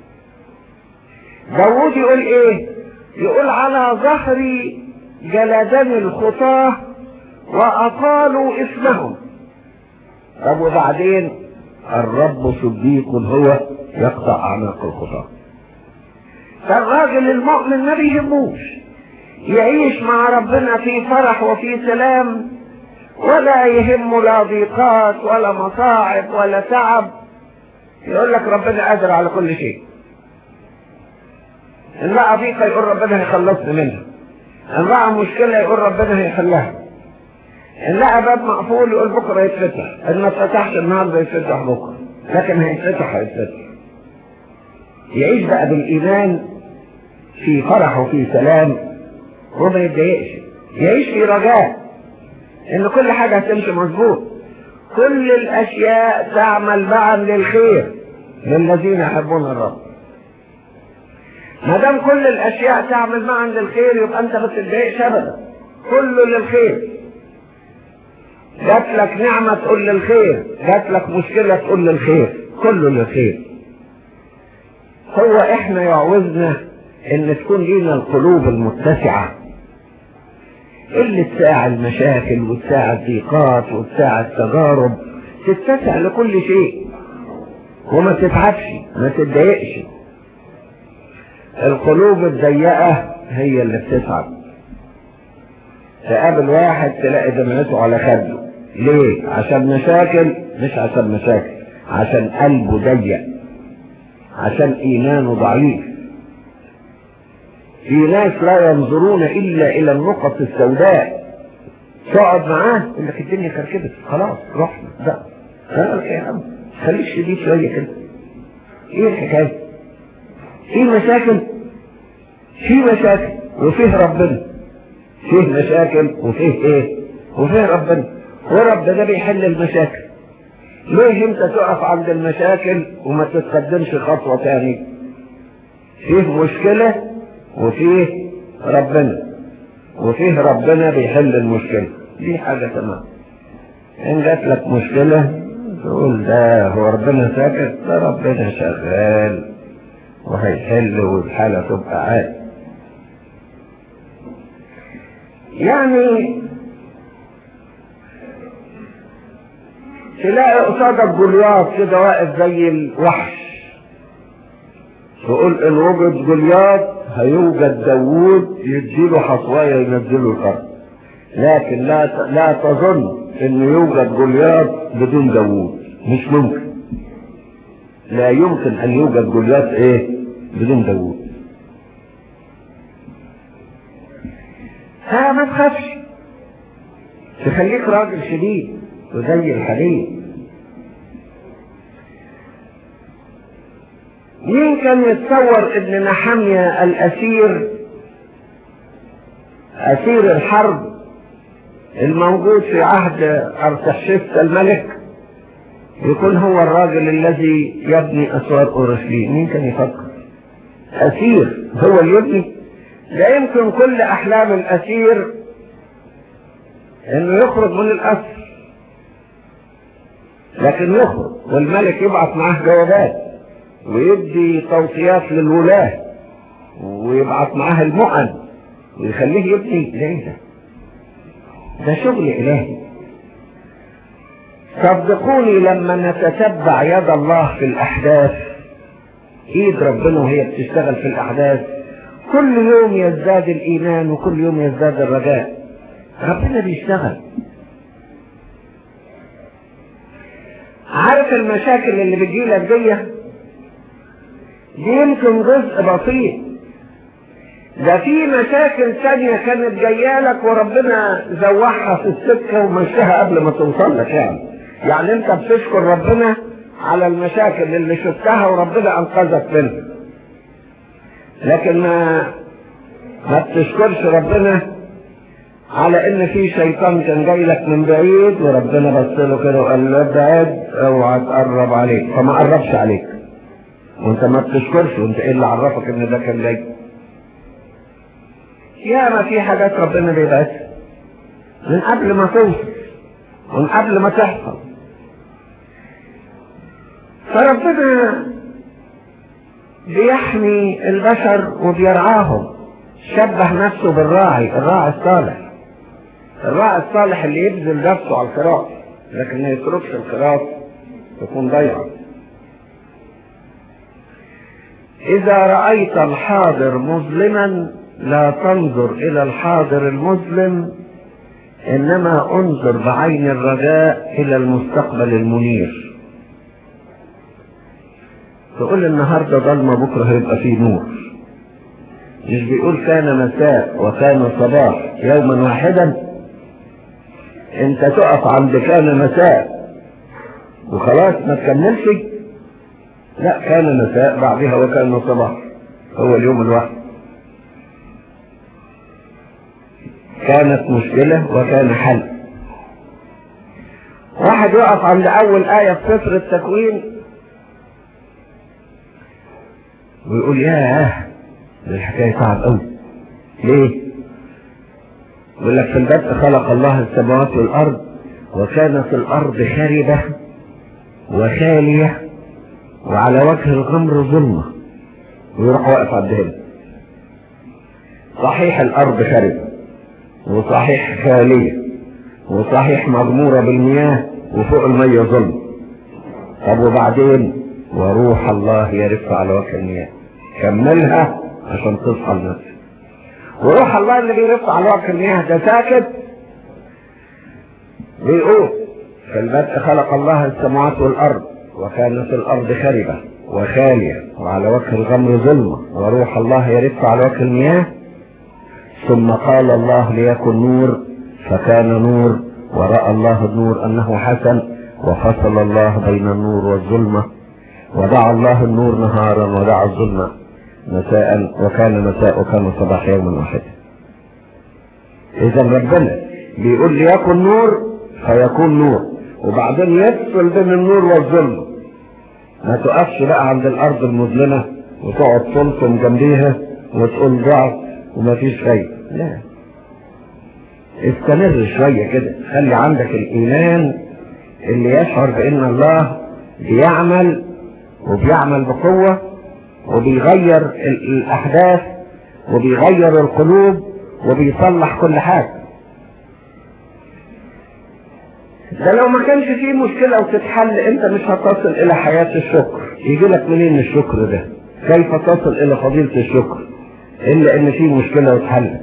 داود يقول ايه يقول على ظهري جلدني الخطاة وأطالوا اسمهم طب وبعدين الرب صديق هو يقطع أعناق الخطاة فالراجل المؤمن ما بيهموش يعيش مع ربنا في فرح وفي سلام ولا يهمه لا ضيقات ولا مصاعب ولا تعب يقول لك ربنا قادر على كل شيء ان لقى ضيقه يقول ربنا هيخلصني منها ان لقى مشكله يقول ربنا هيحلها ان لقى باب مقفول يقول بكره يتفتح ان ما اتفتحش النهارده يتفتح بكره لكن هيتفتح هيتفتح يعيش بقى بالايمان في فرح وفي سلام وما يتضايقش يعيش في رجاء ان كل حاجه هتمشي مظبوط كل الاشياء تعمل معا للخير للذين يحبون الرب ما دام كل الاشياء تعمل معا للخير يبقى انت ما تتضايقش ابدا كله للخير جات لك نعمه تقول للخير جات لك مشكله تقول للخير كله للخير هو احنا يعوزنا ان تكون لينا القلوب المتسعه اللي تساعد المشاكل وتساعد الضيقات وتساعد التجارب تتسع لكل شيء وما تتعبش ما تتضايقش القلوب الضيقة هي اللي بتتعب تقابل واحد تلاقي دمعته على خده ليه عشان مشاكل مش عشان مشاكل عشان قلبه ضيق عشان ايمانه ضعيف في ناس لا ينظرون الا الى النقط السوداء تقعد معاه يقول لك الدنيا كركبت خلاص رحنا ده خلاص يا عم خليك شديد شويه كده ايه الحكايه في مشاكل في مشاكل وفيه ربنا فيه مشاكل وفيه ايه وفيه ربنا ورب ده بيحل المشاكل ليه انت تقف عند المشاكل وما تتقدمش خطوه تاني فيه مشكله وفيه ربنا وفيه ربنا بيحل المشكلة دي حاجة تمام إن جات لك مشكلة تقول ده هو ربنا ساكت ده ربنا شغال وهيحل والحالة تبقى عادي يعني تلاقي قصادك جولياط كده واقف زي الوحش تقول ان وجد جولياط هيوجد داوود يديله حصواية ينزله الارض لكن لا لا تظن ان يوجد جولياط بدون داوود مش ممكن لا يمكن ان يوجد جولياط ايه بدون داوود ها ما تخافش تخليك راجل شديد وزي الحديد مين كان يتصور ان نحمية الاسير اسير الحرب الموجود في عهد ارتحشست الملك يكون هو الراجل الذي يبني اسوار اورشليم مين كان يفكر اسير هو اللي يبني لا يمكن كل احلام الاسير انه يخرج من الاسر لكن يخرج والملك يبعث معاه جوابات ويدي توصيات للولاة ويبعث معاه المؤن ويخليه يبني ليه ده ده شغل إلهي صدقوني لما نتتبع يد الله في الأحداث إيد ربنا وهي بتشتغل في الأحداث كل يوم يزداد الإيمان وكل يوم يزداد الرجاء ربنا بيشتغل عارف المشاكل اللي بتجيلك دي دي يمكن جزء بسيط ده في مشاكل تانية كانت جاية لك وربنا زوحها في السكة ومشاها قبل ما توصل لك يعني يعني انت بتشكر ربنا على المشاكل اللي شفتها وربنا انقذك منها لكن ما ما بتشكرش ربنا على ان في شيطان كان جاي لك من بعيد وربنا بص له كده وقال له ابعد اوعى تقرب عليك فما قربش عليك وانت ما بتشكرش وانت ايه اللي عرفك ان ده كان جاي يا ما في حاجات ربنا بيبعتها من قبل ما توصل من قبل ما تحصل فربنا بيحمي البشر وبيرعاهم شبه نفسه بالراعي الراعي الصالح الراعي الصالح اللي يبذل نفسه على الخراف لكن ما يتركش الخراف تكون ضيعة إذا رأيت الحاضر مظلما لا تنظر إلى الحاضر المظلم إنما انظر بعين الرجاء إلى المستقبل المنير تقول النهاردة ضلمة بكرة هيبقى فيه نور مش بيقول كان مساء وكان صباح يوما واحدا انت تقف عند كان مساء وخلاص ما تكملش لا كان مساء بعدها وكان صباح هو اليوم الواحد كانت مشكلة وكان حل واحد يقف عند أول آية في سفر التكوين ويقول ياه دي الحكاية صعب قوي ليه؟ يقول لك في البدء خلق الله السماوات والأرض وكانت الأرض خاربة وخالية وعلى وجه الغمر ظلمة ويروح واقف عند هنا صحيح الأرض خاربة وصحيح خالية وصحيح مغمورة بالمياه وفوق المية ظلم طب وبعدين وروح الله يرف على وجه المياه كملها عشان تصحى لنفسك وروح الله اللي بيرف على وجه المياه ده ساكت بيقول في البدء خلق الله السماوات والارض وكانت الارض خربة وخالية وعلى وجه الغمر ظلمة وروح الله يرف على وجه المياه ثم قال الله ليكن نور فكان نور ورأى الله النور أنه حسن وفصل الله بين النور والظلمة ودعا الله النور نهارا ودعا الظلمة مساء وكان مساء وكان صباح يوم واحد إذا ربنا بيقول ليكن نور فيكون نور وبعدين يفصل بين النور والظلمة ما تقفش بقى عند الأرض المظلمة وتقعد تلطم جنبيها وتقول ضعف وما فيش خير لا استمر شوية كده خلي عندك الإيمان اللي يشعر بأن الله بيعمل وبيعمل بقوة وبيغير الأحداث وبيغير القلوب وبيصلح كل حاجة ده لو ما كانش فيه مشكلة وتتحل انت مش هتصل الى حياة الشكر يجي لك منين الشكر ده كيف تصل الى فضيلة الشكر الا ان فيه مشكلة وتحلت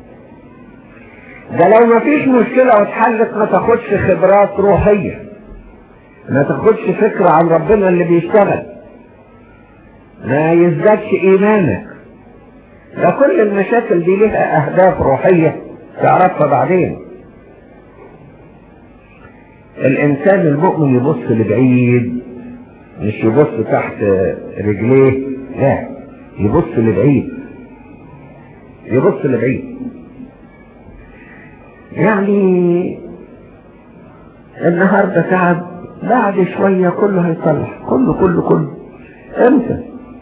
ده لو ما فيش مشكلة واتحلت ما تاخدش خبرات روحية ما تاخدش فكرة عن ربنا اللي بيشتغل ما يزدادش ايمانك ده كل المشاكل دي لها اهداف روحية تعرفها بعدين الانسان المؤمن يبص لبعيد مش يبص تحت رجليه لا يبص لبعيد يبص لبعيد يعني النهارده تعب بعد شوية كله هيصلح كله كله كله امتى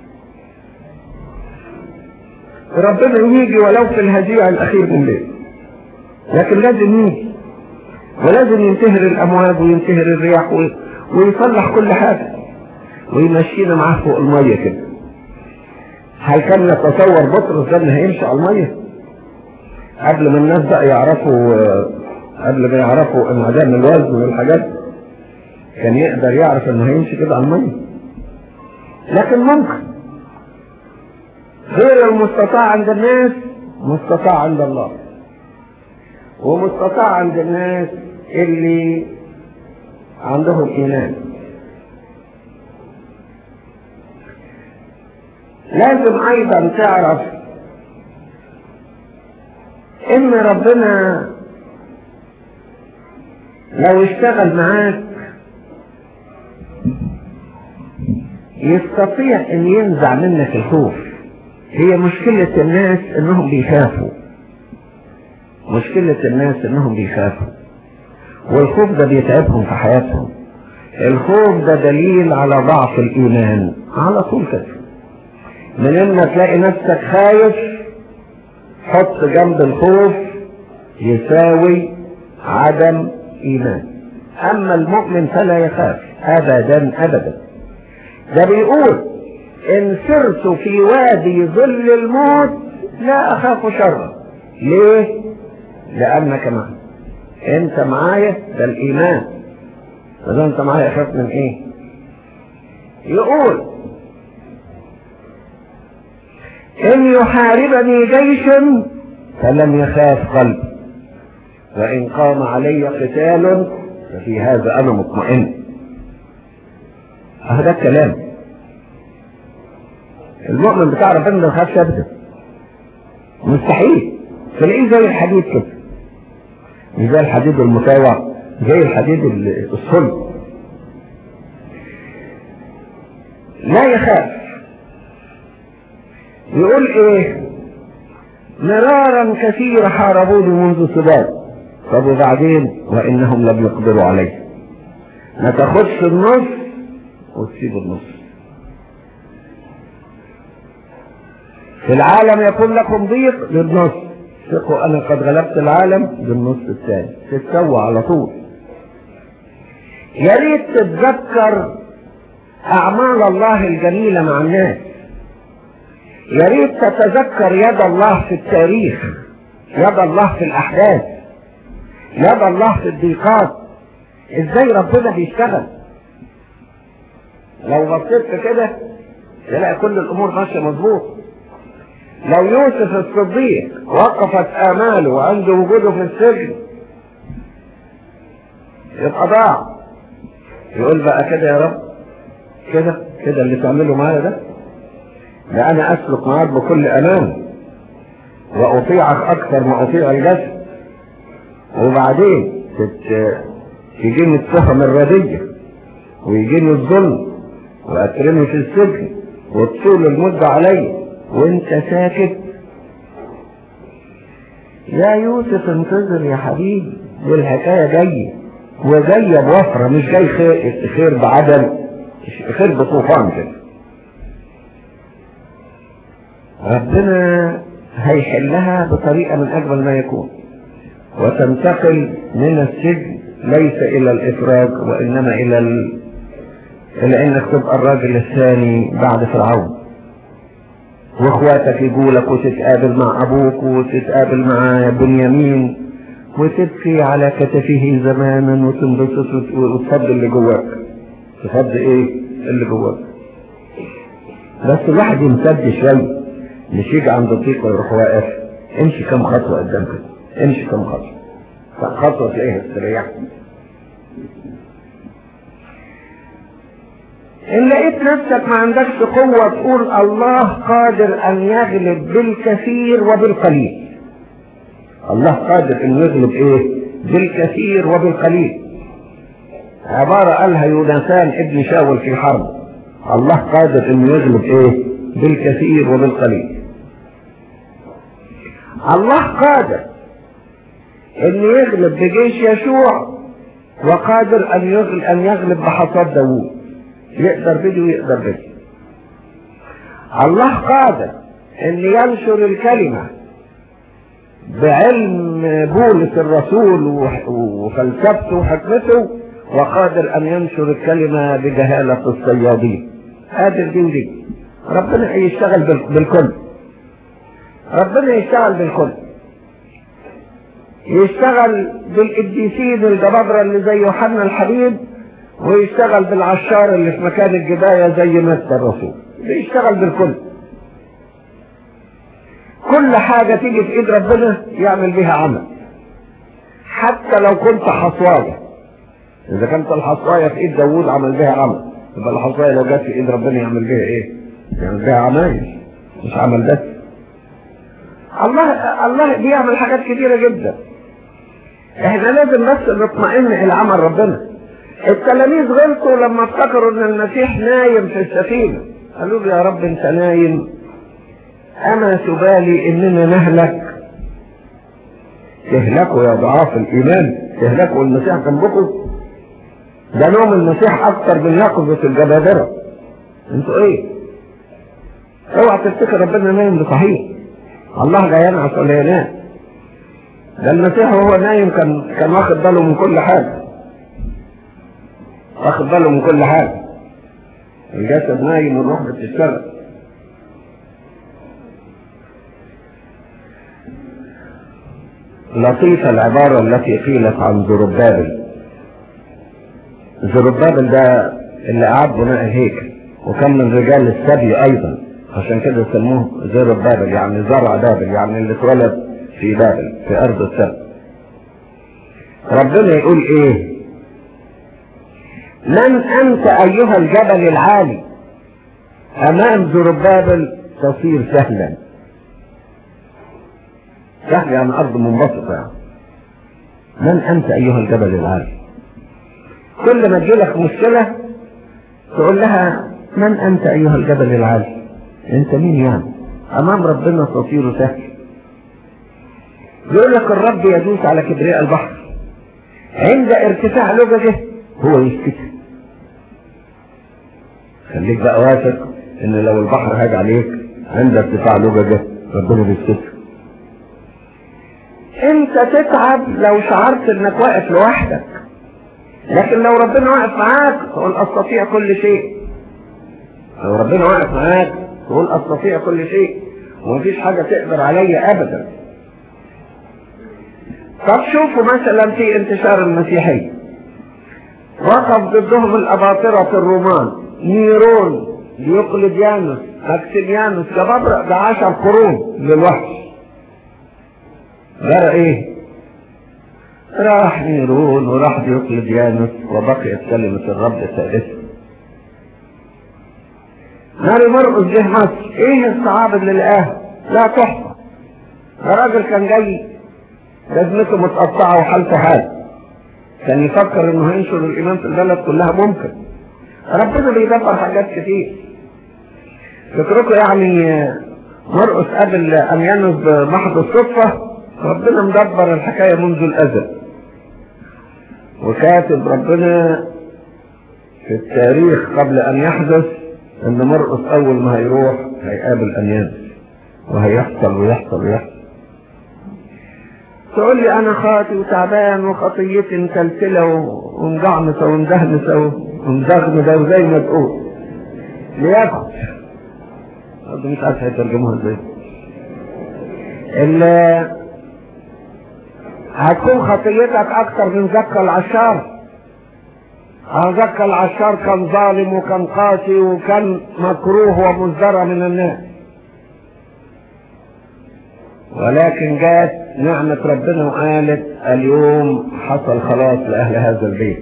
ربنا يجي ولو في الهزيع الاخير من الليل لكن لازم يجي ولازم ينتهر الامواج وينتهر الرياح ويصلح كل حاجة ويمشينا معاه فوق المية كده هل كان نتصور بطرس ده انه هيمشي على المية قبل ما الناس بقى يعرفوا قبل ما يعرفوا انعدام الوزن والحاجات كان يقدر يعرف انه هيمشي كده على المية لكن ممكن غير المستطاع عند الناس مستطاع عند الله ومستطاع عند الناس اللي عندهم ايمان لازم ايضا تعرف ان ربنا لو اشتغل معاك يستطيع ان ينزع منك الخوف هي مشكلة الناس انهم بيخافوا مشكلة الناس انهم بيخافوا والخوف ده بيتعبهم في حياتهم الخوف ده دليل على ضعف الايمان على طول كده من ان تلاقي نفسك خايف حط جنب الخوف يساوي عدم ايمان اما المؤمن فلا يخاف ابدا ابدا ده بيقول ان سرت في وادي ظل الموت لا اخاف شرا ليه لانك معي انت معايا ده الايمان فده انت معايا اخاف من ايه يقول ان يحاربني جيش فلم يخاف قلبي وان قام علي قتال ففي هذا انا مطمئن هذا الكلام المؤمن بتاع ربنا ما يخافش ابدا مستحيل تلاقيه زي الحديد كده مش زي الحديد المساوع زي الحديد الصلب لا يخاف يقول ايه مرارا كثيرة حاربوني منذ سبات طب وبعدين وانهم لم يقدروا عليه ما تاخدش النص وتسيب النص في العالم يكون لكم ضيق بالنص ثقوا انا قد غلبت العالم بالنص الثاني تتسوى على طول يا ريت تتذكر اعمال الله الجميله مع الناس يا ريت تتذكر يد الله في التاريخ يد الله في الاحداث يد الله في الضيقات ازاي ربنا بيشتغل لو بصيت كده تلاقي كل الامور ماشيه مظبوط لو يوسف الصديق وقفت اماله عند وجوده في السجن يبقى ضاع يقول بقى كده يا رب كده كده اللي تعمله معايا ده ده انا اسلك معاك بكل امان واطيعك اكثر ما اطيع الجسد وبعدين تت... تجيني التهم الردية ويجيني الظلم واترمي في السجن وتطول المدة عليا وانت ساكت يا يوسف انتظر يا حبيبي دي الحكاية جاية وجاية بوفرة مش جاي خير, خير بعدم خير بطوفان كده ربنا هيحلها بطريقة من أجمل ما يكون وتنتقل من السجن ليس إلى الإفراج وإنما إلى ال... إلى إنك تبقى الراجل الثاني بعد فرعون واخواتك يقولك وتتقابل مع ابوك وتتقابل مع بنيامين وتبكي على كتفه زمانا وتنبسط وتفضي اللي جواك تفضي ايه اللي جواك بس الواحد يمتد شويه مش يجي عند الضيق ويروح واقف امشي كم خطوه قدام كده امشي كم خطوه خطوه تلاقيها استريح ان لقيت نفسك ما عندكش قوة تقول الله قادر ان يغلب بالكثير وبالقليل الله قادر ان يغلب ايه بالكثير وبالقليل عبارة قالها يوناثان ابن شاول في حرب الله قادر ان يغلب ايه بالكثير وبالقليل الله قادر ان يغلب بجيش يشوع وقادر ان يغلب, أن يغلب بحصاد داوود يقدر بدي ويقدر بدي الله قادر ان ينشر الكلمة بعلم بولس الرسول وفلسفته وحكمته وقادر ان ينشر الكلمة بجهالة الصيادين قادر دي ودي ربنا يشتغل بالكل ربنا يشتغل بالكل يشتغل بالقديسين الجبابرة اللي زي يوحنا الحبيب ويشتغل بالعشار اللي في مكان الجباية زي مستر الرسول بيشتغل بالكل كل حاجة تيجي في ايد ربنا يعمل بها عمل حتى لو كنت حصواية اذا كانت الحصواية في ايد داوود عمل بها عمل يبقى الحصواية لو جت في ايد ربنا يعمل بها ايه يعمل بها عمايل مش عمل بس الله الله بيعمل حاجات كتيرة جدا احنا لازم بس نطمئن الى عمل ربنا التلاميذ غلطوا لما افتكروا ان المسيح نايم في السفينة قالوا له يا رب انت نايم أما تبالي إننا نهلك تهلكوا يا ضعاف الإيمان تهلكوا المسيح جنبكم ده نوم المسيح أكتر من يقظة الجبابرة انتوا إيه؟ اوعى تفتكر ربنا نايم بصحيح الله لا ينعس ولا ينام ده المسيح وهو نايم كان كان واخد باله من كل حاجة واخد باله من كل حاجة الجسد نايم والروح بتشتغل لطيفة العبارة التي قيلت عن زربابل زربابل ده اللي أعاد بناء الهيكل وكان من رجال السبي أيضا عشان كده سموه زربابل يعني زرع بابل يعني اللي اتولد في بابل في أرض السبي ربنا يقول إيه من أنت أيها الجبل العالي أمام زربابل تصير سهلا سهل يعني أرض منبسطة يعني من أنت أيها الجبل العالي كل ما تجيلك مشكلة تقول لها من أنت أيها الجبل العالي أنت مين يعني أمام ربنا تصير سهل يقول لك الرب يدوس على كبرياء البحر عند ارتفاع لججه هو يسكت خليك بقى واثق ان لو البحر هاج عليك عند ارتفاع لججه ربنا بيسكت انت تتعب لو شعرت انك واقف لوحدك لكن لو ربنا واقف معاك تقول استطيع كل شيء لو ربنا واقف معاك تقول استطيع كل شيء ومفيش حاجة تقدر عليا ابدا طب شوفوا مثلا في انتشار المسيحية وقف ضدهم الاباطرة الرومان نيرون ديوقليديانوس ماكسيميانوس جبابرة ده عشر قرون للوحش جرى ايه راح نيرون وراح ديوقليديانوس وبقيت كلمة الرب ثالثة ماري مرقس جه مصر ايه الصعاب اللي لقاها لا تحصى الراجل كان جاي لازمته متقطعة وحالته حال كان يفكر انه هينشر الايمان في البلد كلها ممكن ربنا بيدبر حاجات كتير فكركم يعني مرقس قبل اميانوس بمحض الصدفة ربنا مدبر الحكاية منذ الازل وكاتب ربنا في التاريخ قبل ان يحدث ان مرقس اول ما هيروح هيقابل اميانوس وهيحصل ويحصل ويحصل تقول لي انا خاطي وتعبان وخطيتي مكلكله ومجعمسه ومدهمسه ومزغمده وزي ما تقول ليكن برضه مش عارف هيترجموها ازاي ال هتكون خطيتك اكتر من زكى العشار اه زكى العشار كان ظالم وكان قاسي وكان مكروه ومزدرى من الناس ولكن جات نعمة ربنا وقالت اليوم حصل خلاص لأهل هذا البيت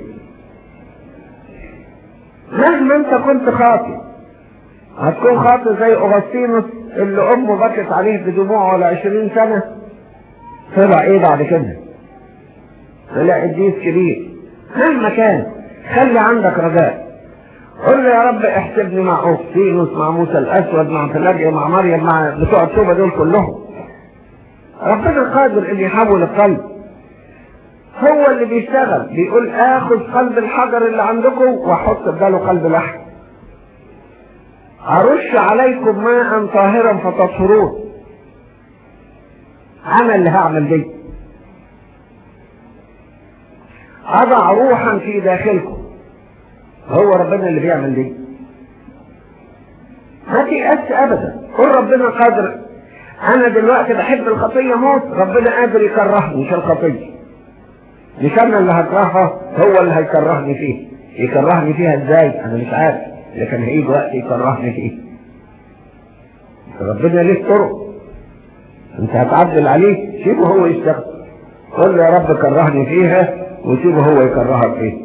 مهما انت كنت خاطئ هتكون خاطئ زي أغسطينوس اللي أمه بكت عليه بدموع ولا عشرين سنة طلع ايه بعد كده طلع قديس كبير مهما كان خلي عندك رجاء قل له يا رب احسبني مع أغسطينوس مع موسى الأسود مع فلاجيا مع مريم مع بتوع التوبة دول كلهم ربنا قادر ان يحول القلب هو اللي بيشتغل بيقول اخذ قلب الحجر اللي عندكم واحط بداله قلب لحم ارش عليكم ماء طاهرا فتطهرون انا اللي هعمل دي اضع روحا في داخلكم هو ربنا اللي بيعمل دي ما تيأس ابدا قل ربنا قادر انا دلوقتي بحب الخطية موت ربنا قادر يكرهني في الخطية مش انا اللي هكرهها هو اللي هيكرهني فيه يكرهني فيها ازاي انا مش عارف لكن هيجي وقت يكرهني فيه ربنا ليه طرق انت هتعدل عليه سيبه هو يشتغل قل له يا رب كرهني فيها وسيبه هو يكرهك فيها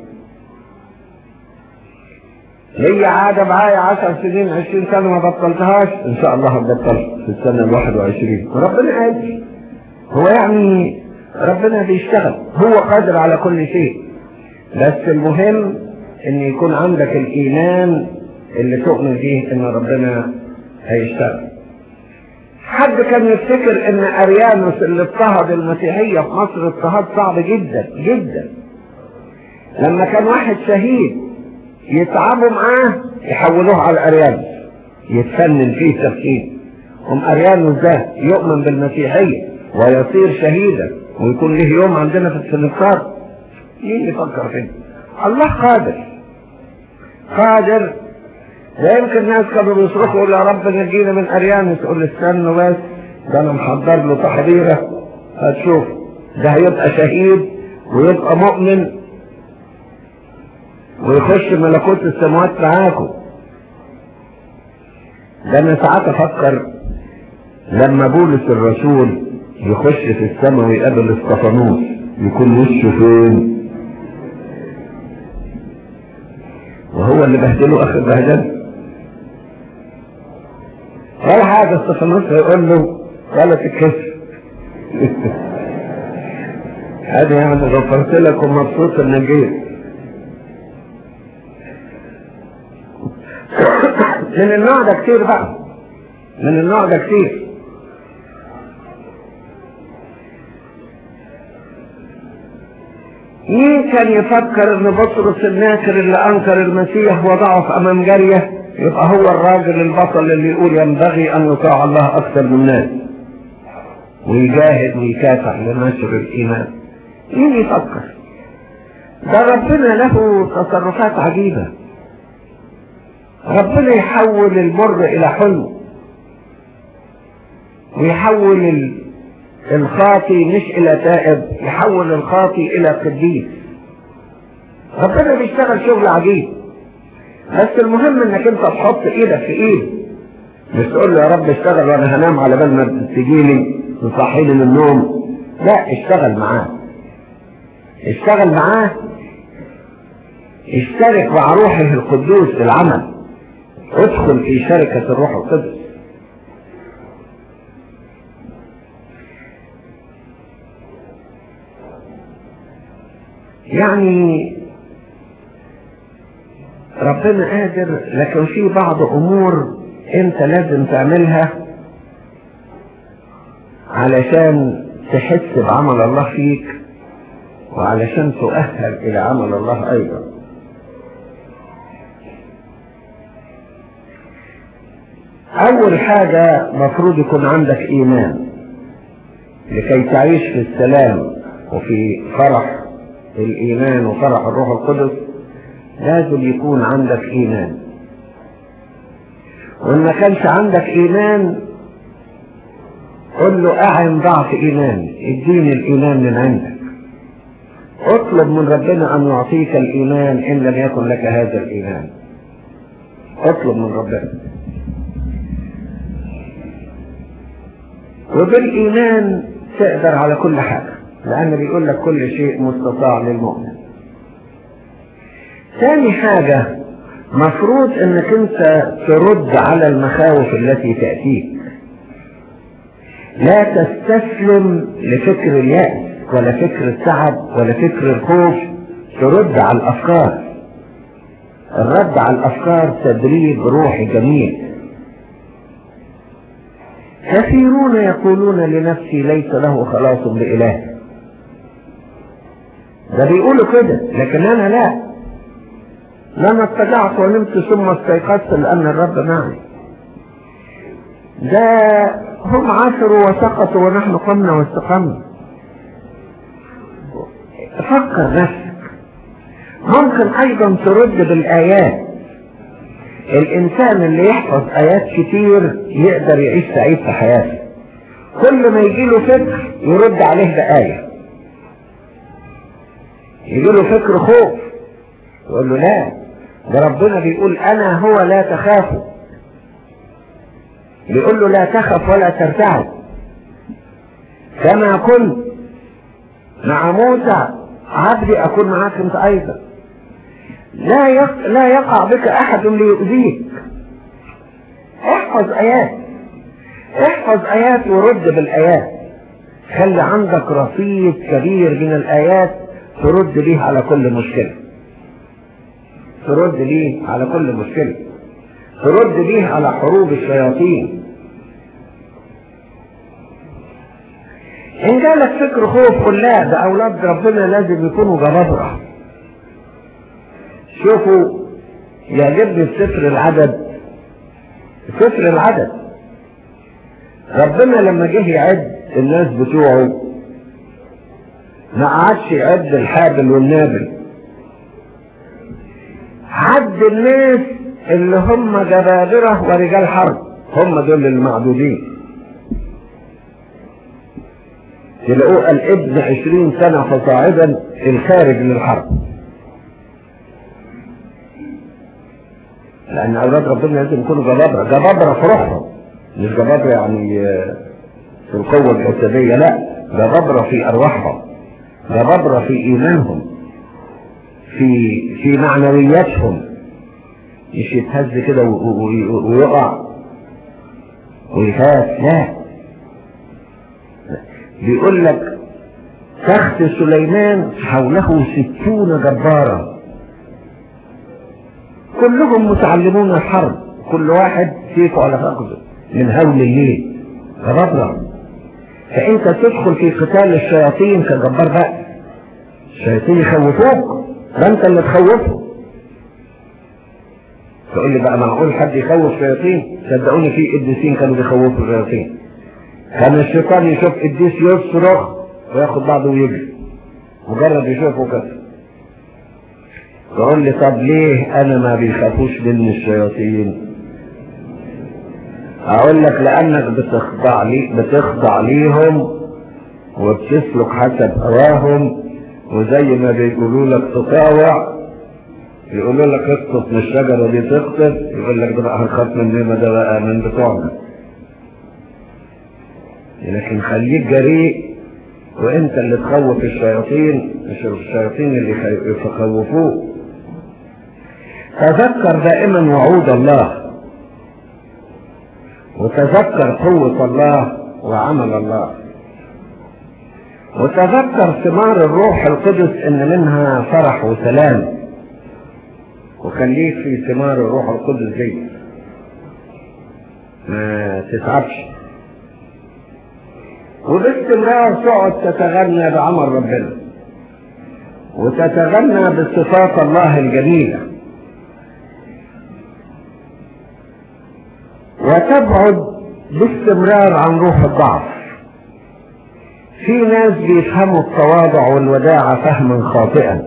هي عادة معايا عشر سنين عشرين سنة ما بطلتهاش ان شاء الله هتبطلها في السنة الواحد وعشرين وربنا قادر هو يعني ربنا بيشتغل هو قادر على كل شيء بس المهم ان يكون عندك الايمان اللي تؤمن فيه ان ربنا هيشتغل حد كان يفتكر ان اريانوس اللي اضطهد المسيحية في مصر اضطهاد صعب جدا جدا لما كان واحد شهيد يتعبوا معاه يحولوه على اريانوس يتفنن فيه تفكير هم اريانوس ده يؤمن بالمسيحية ويصير شهيدا ويكون له يوم عندنا في السنكار مين يفكر فيه الله قادر قادر ده يمكن ناس كانوا بيصرخوا يقول يا رب نجينا من اريانوس يقول استنوا بس ده انا محضر له تحضيره هتشوف ده هيبقى شهيد ويبقى مؤمن ويخش ملكوت السماوات معاكم ده انا ساعات افكر لما بولس الرسول يخش في السماء ويقابل اسطفانوس يكون وشه فين وهو اللي بهدله اخر بهدله ولا حاجة استفانوس هيقول له ولا تتكسر هذه يعني غفرت لك ومبسوط انك جيت من النوع ده كتير بقى من النوع ده كتير مين كان يفكر ان بطرس الناكر اللي انكر المسيح وضعف امام جاريه يبقى هو الراجل البطل اللي يقول ينبغي ان يطاع الله اكثر من الناس ويجاهد ويكافح لنشر الايمان مين يفكر ده ربنا له تصرفات عجيبة ربنا يحول المر الى حلو ويحول ال- الخاطي مش الى تائب يحول الخاطي الى قديس ربنا بيشتغل شغل عجيب بس المهم انك انت تحط ايدك في ايده مش تقول له يا رب اشتغل وانا هنام على بال ما تجيلي تصحيني من النوم لا اشتغل معاه اشتغل معاه اشترك مع روحه القدوس في العمل ادخل في شركة الروح القدس يعني ربنا قادر لكن في بعض امور انت لازم تعملها علشان تحس بعمل الله فيك وعلشان تؤهل الى عمل الله ايضا اول حاجة مفروض يكون عندك ايمان لكي تعيش في السلام وفي فرح الايمان وفرح الروح القدس لازم يكون عندك ايمان وان ما كانش عندك ايمان قل له اعن ضعف ايماني اديني الايمان من عندك اطلب من ربنا ان يعطيك الايمان ان لم يكن لك هذا الايمان اطلب من ربنا وبالايمان تقدر على كل حاجه لان بيقول لك كل شيء مستطاع للمؤمن ثاني حاجة مفروض انك انت ترد على المخاوف التي تأتيك لا تستسلم لفكر اليأس ولا فكر التعب ولا فكر الخوف ترد على الافكار الرد على الافكار تدريب روحي جميل كثيرون يقولون لنفسي ليس له خلاص بإله ده بيقولوا كده لكن انا لا لما اتجعت ونمت ثم استيقظت لأن الرب معي ده هم عثروا وسقطوا ونحن قمنا واستقمنا فكر نفسك ممكن أيضا ترد بالآيات الإنسان اللي يحفظ آيات كتير يقدر يعيش سعيد في حياته كل ما يجيله فكر يرد عليه بآية يجيله فكر خوف يقول له لا ده ربنا بيقول انا هو لا تخافوا بيقول له لا تخف ولا ترتعب كما كنت مع موسى عبدي اكون معاك انت ايضا لا يق... لا يقع بك احد ليؤذيك احفظ ايات احفظ ايات ورد بالايات خلي عندك رصيد كبير من الايات ترد بيه على كل مشكله ترد بيه على كل مشكلة ترد بيه على حروب الشياطين ان جالك فكر خوف قل لا ده اولاد ربنا لازم يكونوا جبابرة شوفوا يعجبني في سفر العدد سفر العدد ربنا لما جه يعد الناس بتوعه ما قعدش يعد الحابل والنابل عد الناس اللي هم جبابرة ورجال حرب هم دول المعدودين تلاقوه الابن عشرين سنة فصاعدا الخارج للحرب لأن أولاد ربنا لازم يكونوا جبابرة جبابرة في روحهم مش جبابرة يعني في القوة الجسدية لا جبابرة في أرواحهم جبابرة في إيمانهم في في معنوياتهم مش يتهز كده ويقع ويخاف لا بيقول لك تخت سليمان حوله ستون جبارا كلهم متعلمون الحرب كل واحد سيفه على فخذه من هول الليل جبابرة فانت تدخل في قتال الشياطين كجبار بقى الشياطين يخوفوك ده انت اللي تخوفه تقول لي بقى معقول حد يخوف شياطين صدقوني في قديسين كانوا بيخوفوا الشياطين كان الشيطان يشوف قديس يصرخ وياخد بعضه ويجري مجرد يشوفه كده تقول لي طب ليه انا ما بيخافوش مني الشياطين اقول لك لانك بتخضع لي بتخضع ليهم وبتسلك حسب هواهم وزي ما بيقولوا لك تطاوع يقولوا لك اسقط من الشجرة دي تسقط يقول لك ده بقى هنخاف من ما ده بقى من بتوعنا لكن خليك جريء وانت اللي تخوف الشياطين مش الشياطين اللي يخوفوه تذكر دائما وعود الله وتذكر قوة الله وعمل الله وتذكر ثمار الروح القدس ان منها فرح وسلام وخليك في ثمار الروح القدس دي ما تتعبش وباستمرار تقعد تتغنى بعمل ربنا وتتغنى بصفات الله الجميلة وتبعد باستمرار عن روح الضعف في ناس بيفهموا التواضع والوداعة فهما خاطئا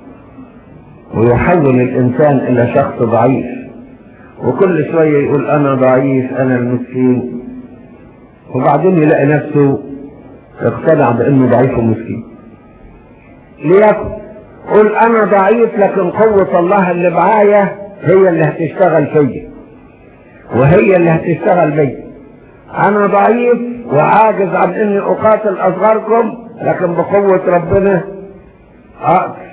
ويحول الإنسان إلى شخص ضعيف وكل شوية يقول أنا ضعيف أنا المسكين وبعدين يلاقي نفسه اقتنع بأنه ضعيف ومسكين ليكن قل أنا ضعيف لكن قوة الله اللي معايا هي اللي هتشتغل فيا وهي اللي هتشتغل بيا أنا ضعيف وعاجز عن إني أقاتل أصغركم لكن بقوة ربنا أقدر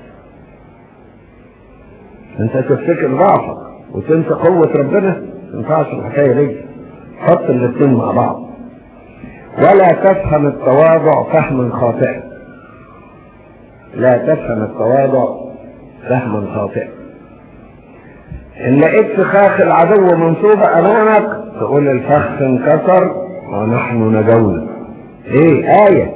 أنت تفتكر ضعفك وتنسى قوة ربنا ما ينفعش الحكاية دي حط الاثنين مع بعض ولا تفهم التواضع فهما خاطئا لا تفهم التواضع فهما خاطئا ان لقيت فخاخ العدو منصوبة امامك تقول الفخ انكسر ونحن نجونا ايه آية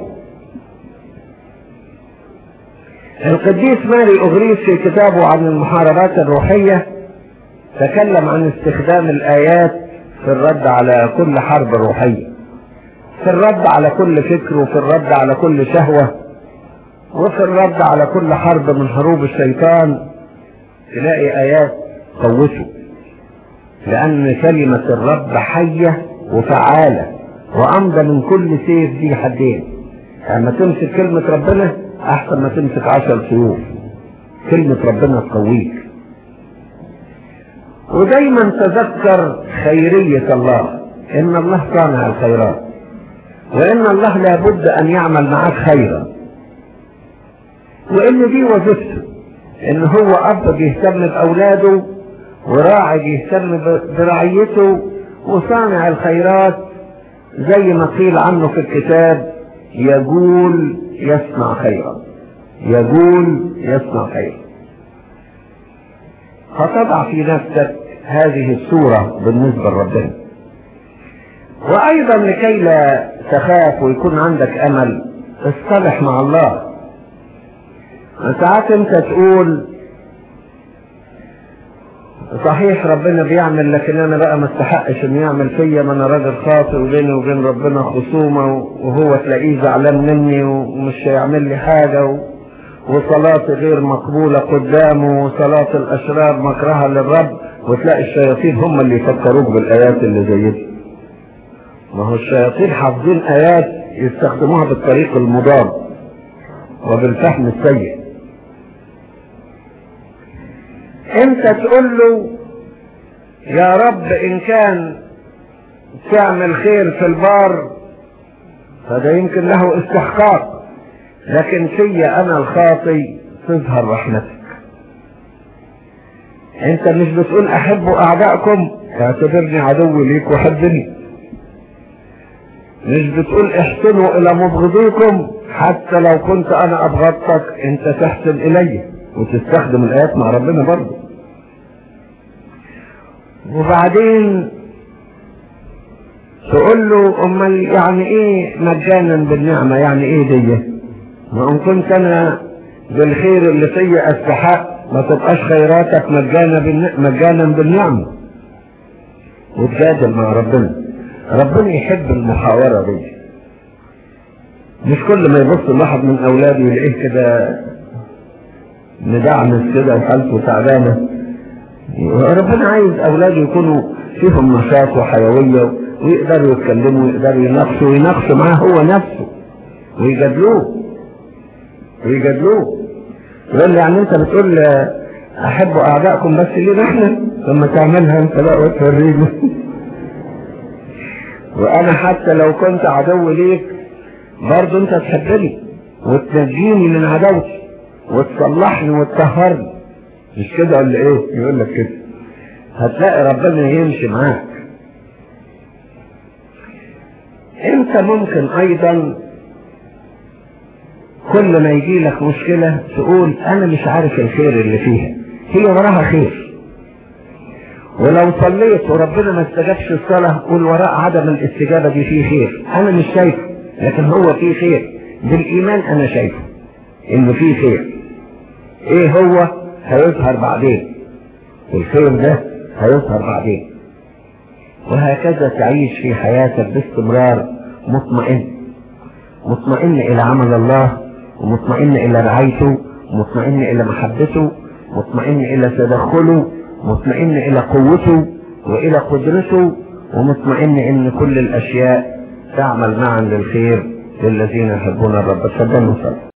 القديس ماري اغريس في كتابه عن المحاربات الروحية تكلم عن استخدام الايات في الرد على كل حرب روحية في الرد على كل فكر وفي الرد على كل شهوة وفي الرد على كل حرب من حروب الشيطان تلاقي آيات قوته لأن كلمة الرب حية وفعالة وأمضى من كل سيف ذي حدين لما تمسك كلمة ربنا أحسن ما تمسك عشر سيوف كلمة ربنا تقويك ودايما تذكر خيرية الله إن الله صانع الخيرات وإن الله لابد أن يعمل معك خيرا وإن دي وظيفته إن هو أب بيهتم بأولاده وراعي بيهتم برعيته وصانع الخيرات زي ما قيل عنه في الكتاب يقول يصنع خيرا يقول يصنع خيرا فتضع في نفسك هذه الصورة بالنسبة لربنا وايضا لكي لا تخاف ويكون عندك امل اصطلح مع الله ساعات انت تقول صحيح ربنا بيعمل لكن انا بقى ما استحقش انه يعمل فيا ما انا راجل خاطئ وبيني وبين ربنا خصومه وهو تلاقيه زعلان مني ومش هيعمل لي حاجه و... وصلاتي غير مقبوله قدامه وصلاه الاشرار مكرهه للرب وتلاقي الشياطين هم اللي يفكروك بالايات اللي زي دي ما هو الشياطين حافظين ايات يستخدموها بالطريق المضاد وبالفهم السيء انت تقول له يا رب ان كان تعمل خير في البار فده يمكن له استحقاق لكن في انا الخاطي تظهر رحمتك انت مش بتقول احبوا اعدائكم اعتبرني عدو ليك وحبني مش بتقول احسنوا الى مبغضيكم حتى لو كنت انا ابغضتك انت تحسن الي وتستخدم الايات مع ربنا برضه وبعدين تقول له امال يعني ايه مجانا بالنعمة يعني ايه دي ما ان كنت انا بالخير اللي فيا استحق ما تبقاش خيراتك مجانا بالنعمة مجانا بالنعمة وتجادل مع ربنا ربنا يحب المحاورة دي مش كل ما يبص لواحد من اولاده يلاقيه كده مدعمس كده وحالته تعبانه ربنا عايز اولاده يكونوا فيهم نشاط وحيويه ويقدروا يتكلموا ويقدروا يناقشوا ويناقشوا معاه هو نفسه ويجادلوه ويجادلوه يقول لي يعني انت بتقول احبوا اعدائكم بس ليه احنا لما تعملها انت بقى وتوريني وانا حتى لو كنت عدو ليك برضه انت تحبني وتنجيني من عداوتي وتصلحني وتطهرني مش كده ولا ايه يقول لك كده هتلاقي ربنا يمشي معاك انت ممكن ايضا كل ما يجي لك مشكلة تقول انا مش عارف الخير اللي فيها هي وراها خير ولو صليت وربنا ما استجابش الصلاة قول وراء عدم الاستجابة دي فيه خير انا مش شايفه لكن هو فيه خير بالايمان انا شايفه انه فيه خير ايه هو هيظهر بعدين الخير ده هيظهر بعدين وهكذا تعيش في حياتك باستمرار مطمئن مطمئن الى عمل الله ومطمئن الى رعايته مطمئن الى محبته مطمئن الى تدخله مطمئن الى قوته والى قدرته ومطمئن ان كل الاشياء تعمل معا للخير للذين يحبون الرب صدقوا